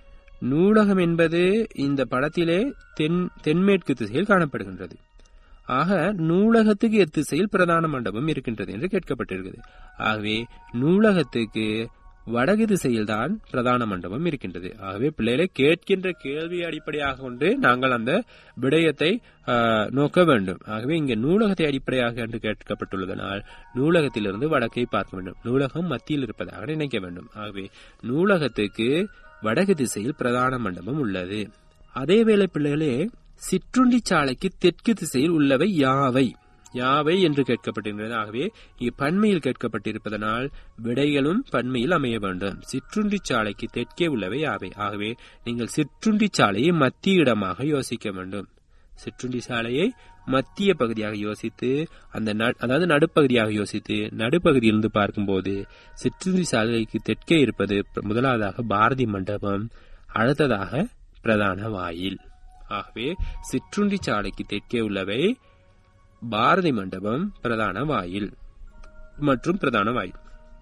நூலகம் என்பது இந்த படத்திலே தென் தென்மேற்கு திசையில் காணப்படுகின்றது ஆக நூலகத்துக்கு எத்திசையில் பிரதான மண்டபம் இருக்கின்றது என்று கேட்கப்பட்டிருக்கிறது ஆகவே நூலகத்துக்கு வடகு திசையில் தான் பிரதான மண்டபம் இருக்கின்றது ஆகவே பிள்ளைகளை கேட்கின்ற கேள்வியை அடிப்படையாக கொண்டு நாங்கள் அந்த விடயத்தை ஆ, நோக்க வேண்டும் ஆகவே இங்கே நூலகத்தை அடிப்படையாக என்று கேட்கப்பட்டுள்ளதனால் நூலகத்திலிருந்து வடக்கை பார்க்க வேண்டும் நூலகம் மத்தியில் இருப்பதாக நினைக்க வேண்டும் ஆகவே நூலகத்துக்கு வடக்கு திசையில் பிரதான மண்டபம் உள்ளது அதேவேளை பிள்ளைகளே சிற்றுண்டி சாலைக்கு தெற்கு திசையில் உள்ளவை யாவை யாவை என்று கேட்கப்பட்டிருக்கிறது ஆகவே இங்கு பன்மையில் கேட்கப்பட்டிருப்பதனால் விடைகளும் பன்மையில் அமைய வேண்டும் சிற்றுண்டி சாலைக்கு தெற்கே உள்ளவை யாவை ஆகவே நீங்கள் சிற்றுண்டி சாலையை மத்திய இடமாக யோசிக்க வேண்டும் சிற்றுண்டி சாலையை மத்திய பகுதியாக யோசித்து அந்த ந- அதாவது நடுப்பகுதியாக யோசித்து நடுப்பகுதியிலிருந்து பார்க்கும்போது சிற்றுண்டி சாலைக்கு தெற்கே இருப்பது பிர- முதலாவதாக பாரதி மண்டபம் அடுத்ததாக பிரதான வாயில் ஆகவே சிற்றுண்டி சாலைக்கு தெற்கே உள்ளவை பாரதி மண்டபம் பிரதான வாயில் மற்றும் பிரதான வாயில்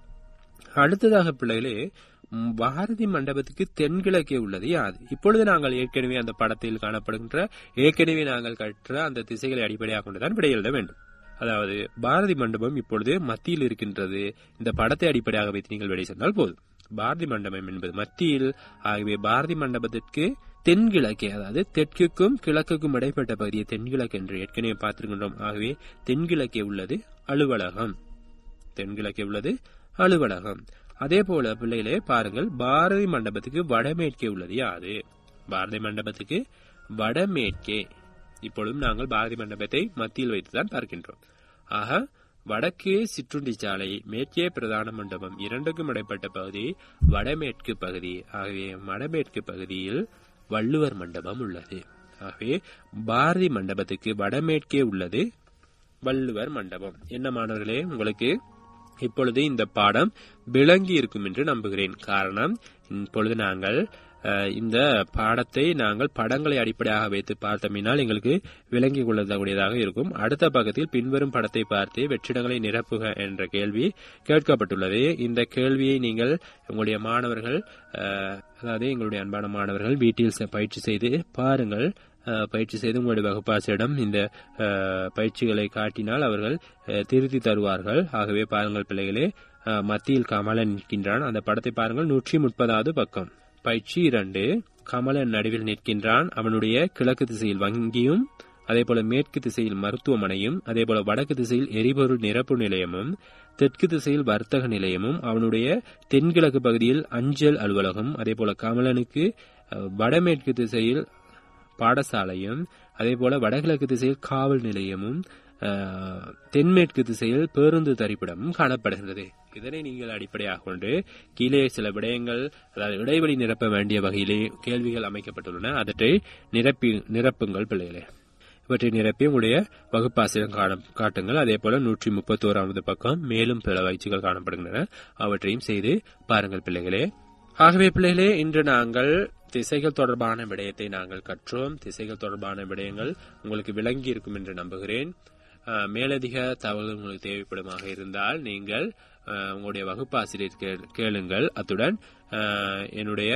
அடுத்ததாக பிள்ளைகளே ம், பாரதி மண்டபத்துக்கு தென்கிழக்கே உள்ளது யாது இப்பொழுது நாங்கள் ஏற்கனவே அந்த படத்தில் காணப்படுகின்ற ஏற்கனவே நாங்கள் கற்ற அந்த திசைகளை அடிப்படையாக கொண்டுதான் விடை எழுத வேண்டும் அதாவது பாரதி மண்டபம் இப்பொழுது மத்தியில் இருக்கின்றது இந்த படத்தை அடிப்படையாக வைத்து நீங்கள் விடை சொன்னால் போதும் பாரதி மண்டபம் என்பது மத்தியில் ஆகவே பாரதி மண்டபத்திற்கு தென்கிழக்கே அதாவது தெற்குக்கும் கிழக்குக்கும் இடைப்பட்ட பகுதியை தென்கிழக்கு என்று ஏற்கனவே பார்த்திருக்கின்றோம் ஆகவே தென்கிழக்கே உள்ளது அலுவலகம் தென்கிழக்கே உள்ளது அலுவலகம் அதே போல பிள்ளைகளே பாருங்கள் பாரதி மண்டபத்துக்கு வடமேற்கே உள்ளது யாது பாரதி மண்டபத்துக்கு வடமேற்கே இப்பொழுதும் நாங்கள் பாரதி மண்டபத்தை மத்தியில் வைத்துதான் பார்க்கின்றோம் ஆக வடக்கே சிற்றுண்டி சாலை மேற்கே பிரதான மண்டபம் இரண்டுக்கும் இடைப்பட்ட பகுதி வடமேற்கு பகுதி ஆகவே வடமேற்கு பகுதியில் வள்ளுவர் மண்டபம் உள்ளது ஆகவே பாரதி மண்டபத்துக்கு வடமேற்கே உள்ளது வள்ளுவர் மண்டபம் என்ன மாணவர்களே உங்களுக்கு இப்பொழுது இந்த பாடம் விளங்கி இருக்கும் என்று நம்புகிறேன் காரணம் இப்பொழுது நாங்கள் அஹ், இந்த பாடத்தை நாங்கள் படங்களை அடிப்படையாக வைத்து பார்த்தோம்னால் எங்களுக்கு விளங்கிக் கொள்ளக்கூடியதாக இருக்கும் அடுத்த பக்கத்தில் பின்வரும் படத்தை பார்த்து வெற்றிடங்களை நிரப்புக என்ற கேள்வி கேட்கப்பட்டுள்ளது இந்த கேள்வியை நீங்கள் உங்களுடைய மாணவர்கள் அஹ், அதாவது எங்களுடைய அன்பான மாணவர்கள் வீட்டில் செ- பயிற்சி செய்து பாருங்கள் அஹ், பயிற்சி செய்து உங்களுடைய வகுப்பாசிரிடம் இந்த அஹ், பயிற்சிகளை காட்டினால் அவர்கள் அஹ், திருத்தி தருவார்கள் ஆகவே பாருங்கள் பிள்ளைகளே அஹ், மத்தியில் கமலன் நிற்கின்றான் அந்த படத்தை பாருங்கள் நூற்றி முப்பதாவது பக்கம் பயிற்சி இரண்டு கமலன் நடுவில் நிற்கின்றான் அவனுடைய கிழக்கு திசையில் வங்கியும் அதே போல மேற்கு திசையில் மருத்துவமனையும் அதே போல வடக்கு திசையில் எரிபொருள் நிரப்பு நிலையமும் தெற்கு திசையில் வர்த்தக நிலையமும் அவனுடைய தென்கிழக்கு பகுதியில் அஞ்சல் அலுவலகம் அதே போல கமலனுக்கு அஹ், வடமேற்கு திசையில் பாடசாலையும் அதே போல வடகிழக்கு திசையில் காவல் நிலையமும் அஹ், தென்மேற்கு திசையில் பேருந்து தரிப்பிடமும் காணப்படுகிறது இதனை நீங்கள் அடிப்படையாக கொண்டு கீழே சில விடயங்கள் அதாவது இடைவெளி நிரப்ப வேண்டிய வகையிலே கேள்விகள் அமைக்கப்பட்டுள்ளன அவற்றை நிரப்பி நிரப்புங்கள் பிள்ளைகளே இவற்றை நிரப்பி உங்களுடைய வகுப்பாசிரியர் காண காட்டுங்கள் அதே போல நூற்றி முப்பத்தோராவது பக்கம் மேலும் பல பயிற்சிகள் காணப்படுகின்றன அவற்றையும் செய்து பாருங்கள் பிள்ளைகளே ஆகவே பிள்ளைகளே இன்று நாங்கள் திசைகள் தொடர்பான விடயத்தை நாங்கள் கற்றோம் திசைகள் தொடர்பான விடயங்கள் உங்களுக்கு விளங்கி இருக்கும் என்று நம்புகிறேன் அஹ், மேலதிக தகவல்கள் உங்களுக்கு தேவைப்படுமாக இருந்தால் நீங்கள் அஹ், உங்களுடைய வகுப்பாசிரியர் கே- கேளுங்கள் அத்துடன் அஹ், என்னுடைய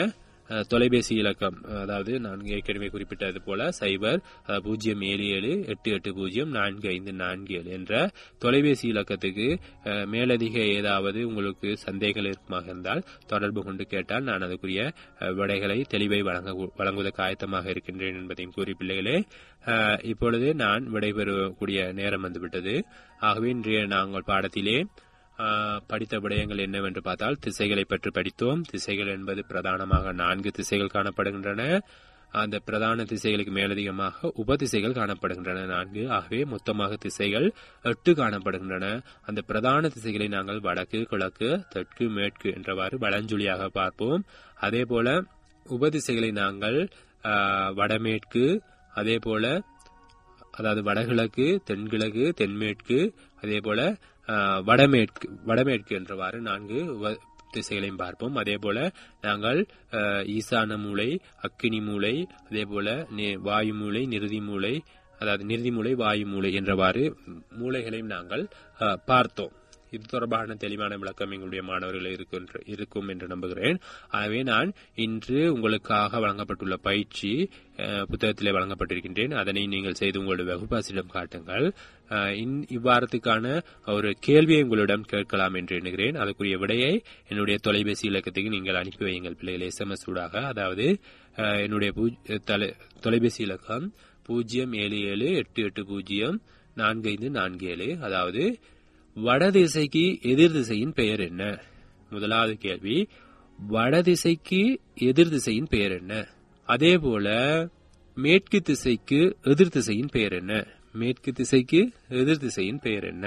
அஹ், தொலைபேசி இலக்கம் அதாவது நான் ஏற்கனவே குறிப்பிட்டது போல சைபர் அஹ், பூஜ்ஜியம் ஏழு ஏழு எட்டு எட்டு பூஜ்ஜியம் நான்கு ஐந்து நான்கு ஏழு என்ற தொலைபேசி இலக்கத்துக்கு அஹ், மேலதிக ஏதாவது உங்களுக்கு சந்தேகங்கள் இருக்குமாக இருந்தால் தொடர்பு கொண்டு கேட்டால் நான் அதுக்குரிய அஹ், விடைகளை தெளிவை வழங்க வழங்குவதற்கு ஆயத்தமாக இருக்கின்றேன் என்பதையும் கூறி பிள்ளைகளே அஹ், இப்பொழுது நான் விடைபெறக்கூடிய நேரம் வந்துவிட்டது ஆகவே இன்றைய நாங்கள் பாடத்திலே ஆஹ், படித்த விடயங்கள் என்னவென்று பார்த்தால் திசைகளை பற்றி படித்தோம் திசைகள் என்பது பிரதானமாக நான்கு திசைகள் காணப்படுகின்றன அந்த பிரதான திசைகளுக்கு மேலதிகமாக உபதிசைகள் காணப்படுகின்றன நான்கு ஆகவே மொத்தமாக திசைகள் எட்டு காணப்படுகின்றன அந்த பிரதான திசைகளை நாங்கள் வடக்கு கிழக்கு தெற்கு மேற்கு என்றவாறு வலஞ்சுழியாக பார்ப்போம் அதே போல உபதிசைகளை நாங்கள் ஆஹ், வடமேற்கு அதே போல அதாவது வடகிழக்கு தென்கிழக்கு தென்மேற்கு அதே போல ஆஹ், வடமேற்கு வடமேற்கு என்றவாறு நான்கு உப- திசைகளையும் பார்ப்போம் அதே போல நாங்கள் ஆஹ், ஈசான மூலை அக்கினி மூலை அதே போல நி- வாயு மூலை நிறுதி மூலை அதாவது நிறுதி மூலை வாயு மூலை என்றவாறு மூலைகளையும் நாங்கள் ஆஹ், பார்த்தோம் இது தொடர்பான தெளிவான விளக்கம் எங்களுடைய மாணவர்கள் இருக்கின்ற இருக்கும் என்று நம்புகிறேன் ஆகவே நான் இன்று உங்களுக்காக வழங்கப்பட்டுள்ள பயிற்சி அஹ், புத்தகத்திலே வழங்கப்பட்டிருக்கின்றேன் அதனை நீங்கள் செய்து உங்களுடைய வகுப்பாசிடம் காட்டுங்கள் அஹ், இன்- இவ்வாரத்துக்கான ஒரு கேள்வியை உங்களிடம் கேட்கலாம் என்று எண்ணுகிறேன் அதற்குரிய விடையை என்னுடைய தொலைபேசி இலக்கத்துக்கு நீங்கள் அனுப்பி வையுங்கள் பிள்ளைகள் எஸ்எம்எஸ் ஊடாக அதாவது அஹ், என்னுடைய பூஜ்- தலை- தொலைபேசி இலக்கம் பூஜ்ஜியம் ஏழு ஏழு எட்டு எட்டு பூஜ்ஜியம் நான்கு ஐந்து நான்கு ஏழு அதாவது வடதிசைக்கு எதிர் திசையின் பெயர் என்ன முதலாவது கேள்வி வடதிசைக்கு எதிர் திசையின் பெயர் என்ன அதே போல மேற்கு திசைக்கு எதிர் திசையின் பெயர் என்ன மேற்கு திசைக்கு எதிர் திசையின் பெயர் என்ன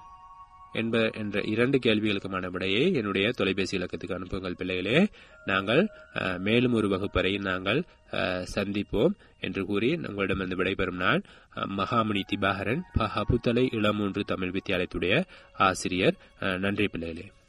என்ப என்ற இரண்டு கேள்விகளுக்குமான விடையை என்னுடைய தொலைபேசி இலக்கத்துக்கு அனுப்புங்கள் பிள்ளைகளே நாங்கள் அஹ், மேலும் ஒரு வகுப்பறை நாங்கள் அஹ், சந்திப்போம் என்று கூறி உங்களிடமிருந்து விடைபெறும் நான் அஹ், மகாமுனி திபாகரன் ப. அபுத்தலை இளமூன்று தமிழ் வித்தியாலயத்துடைய ஆசிரியர் அஹ், நன்றி பிள்ளைகளே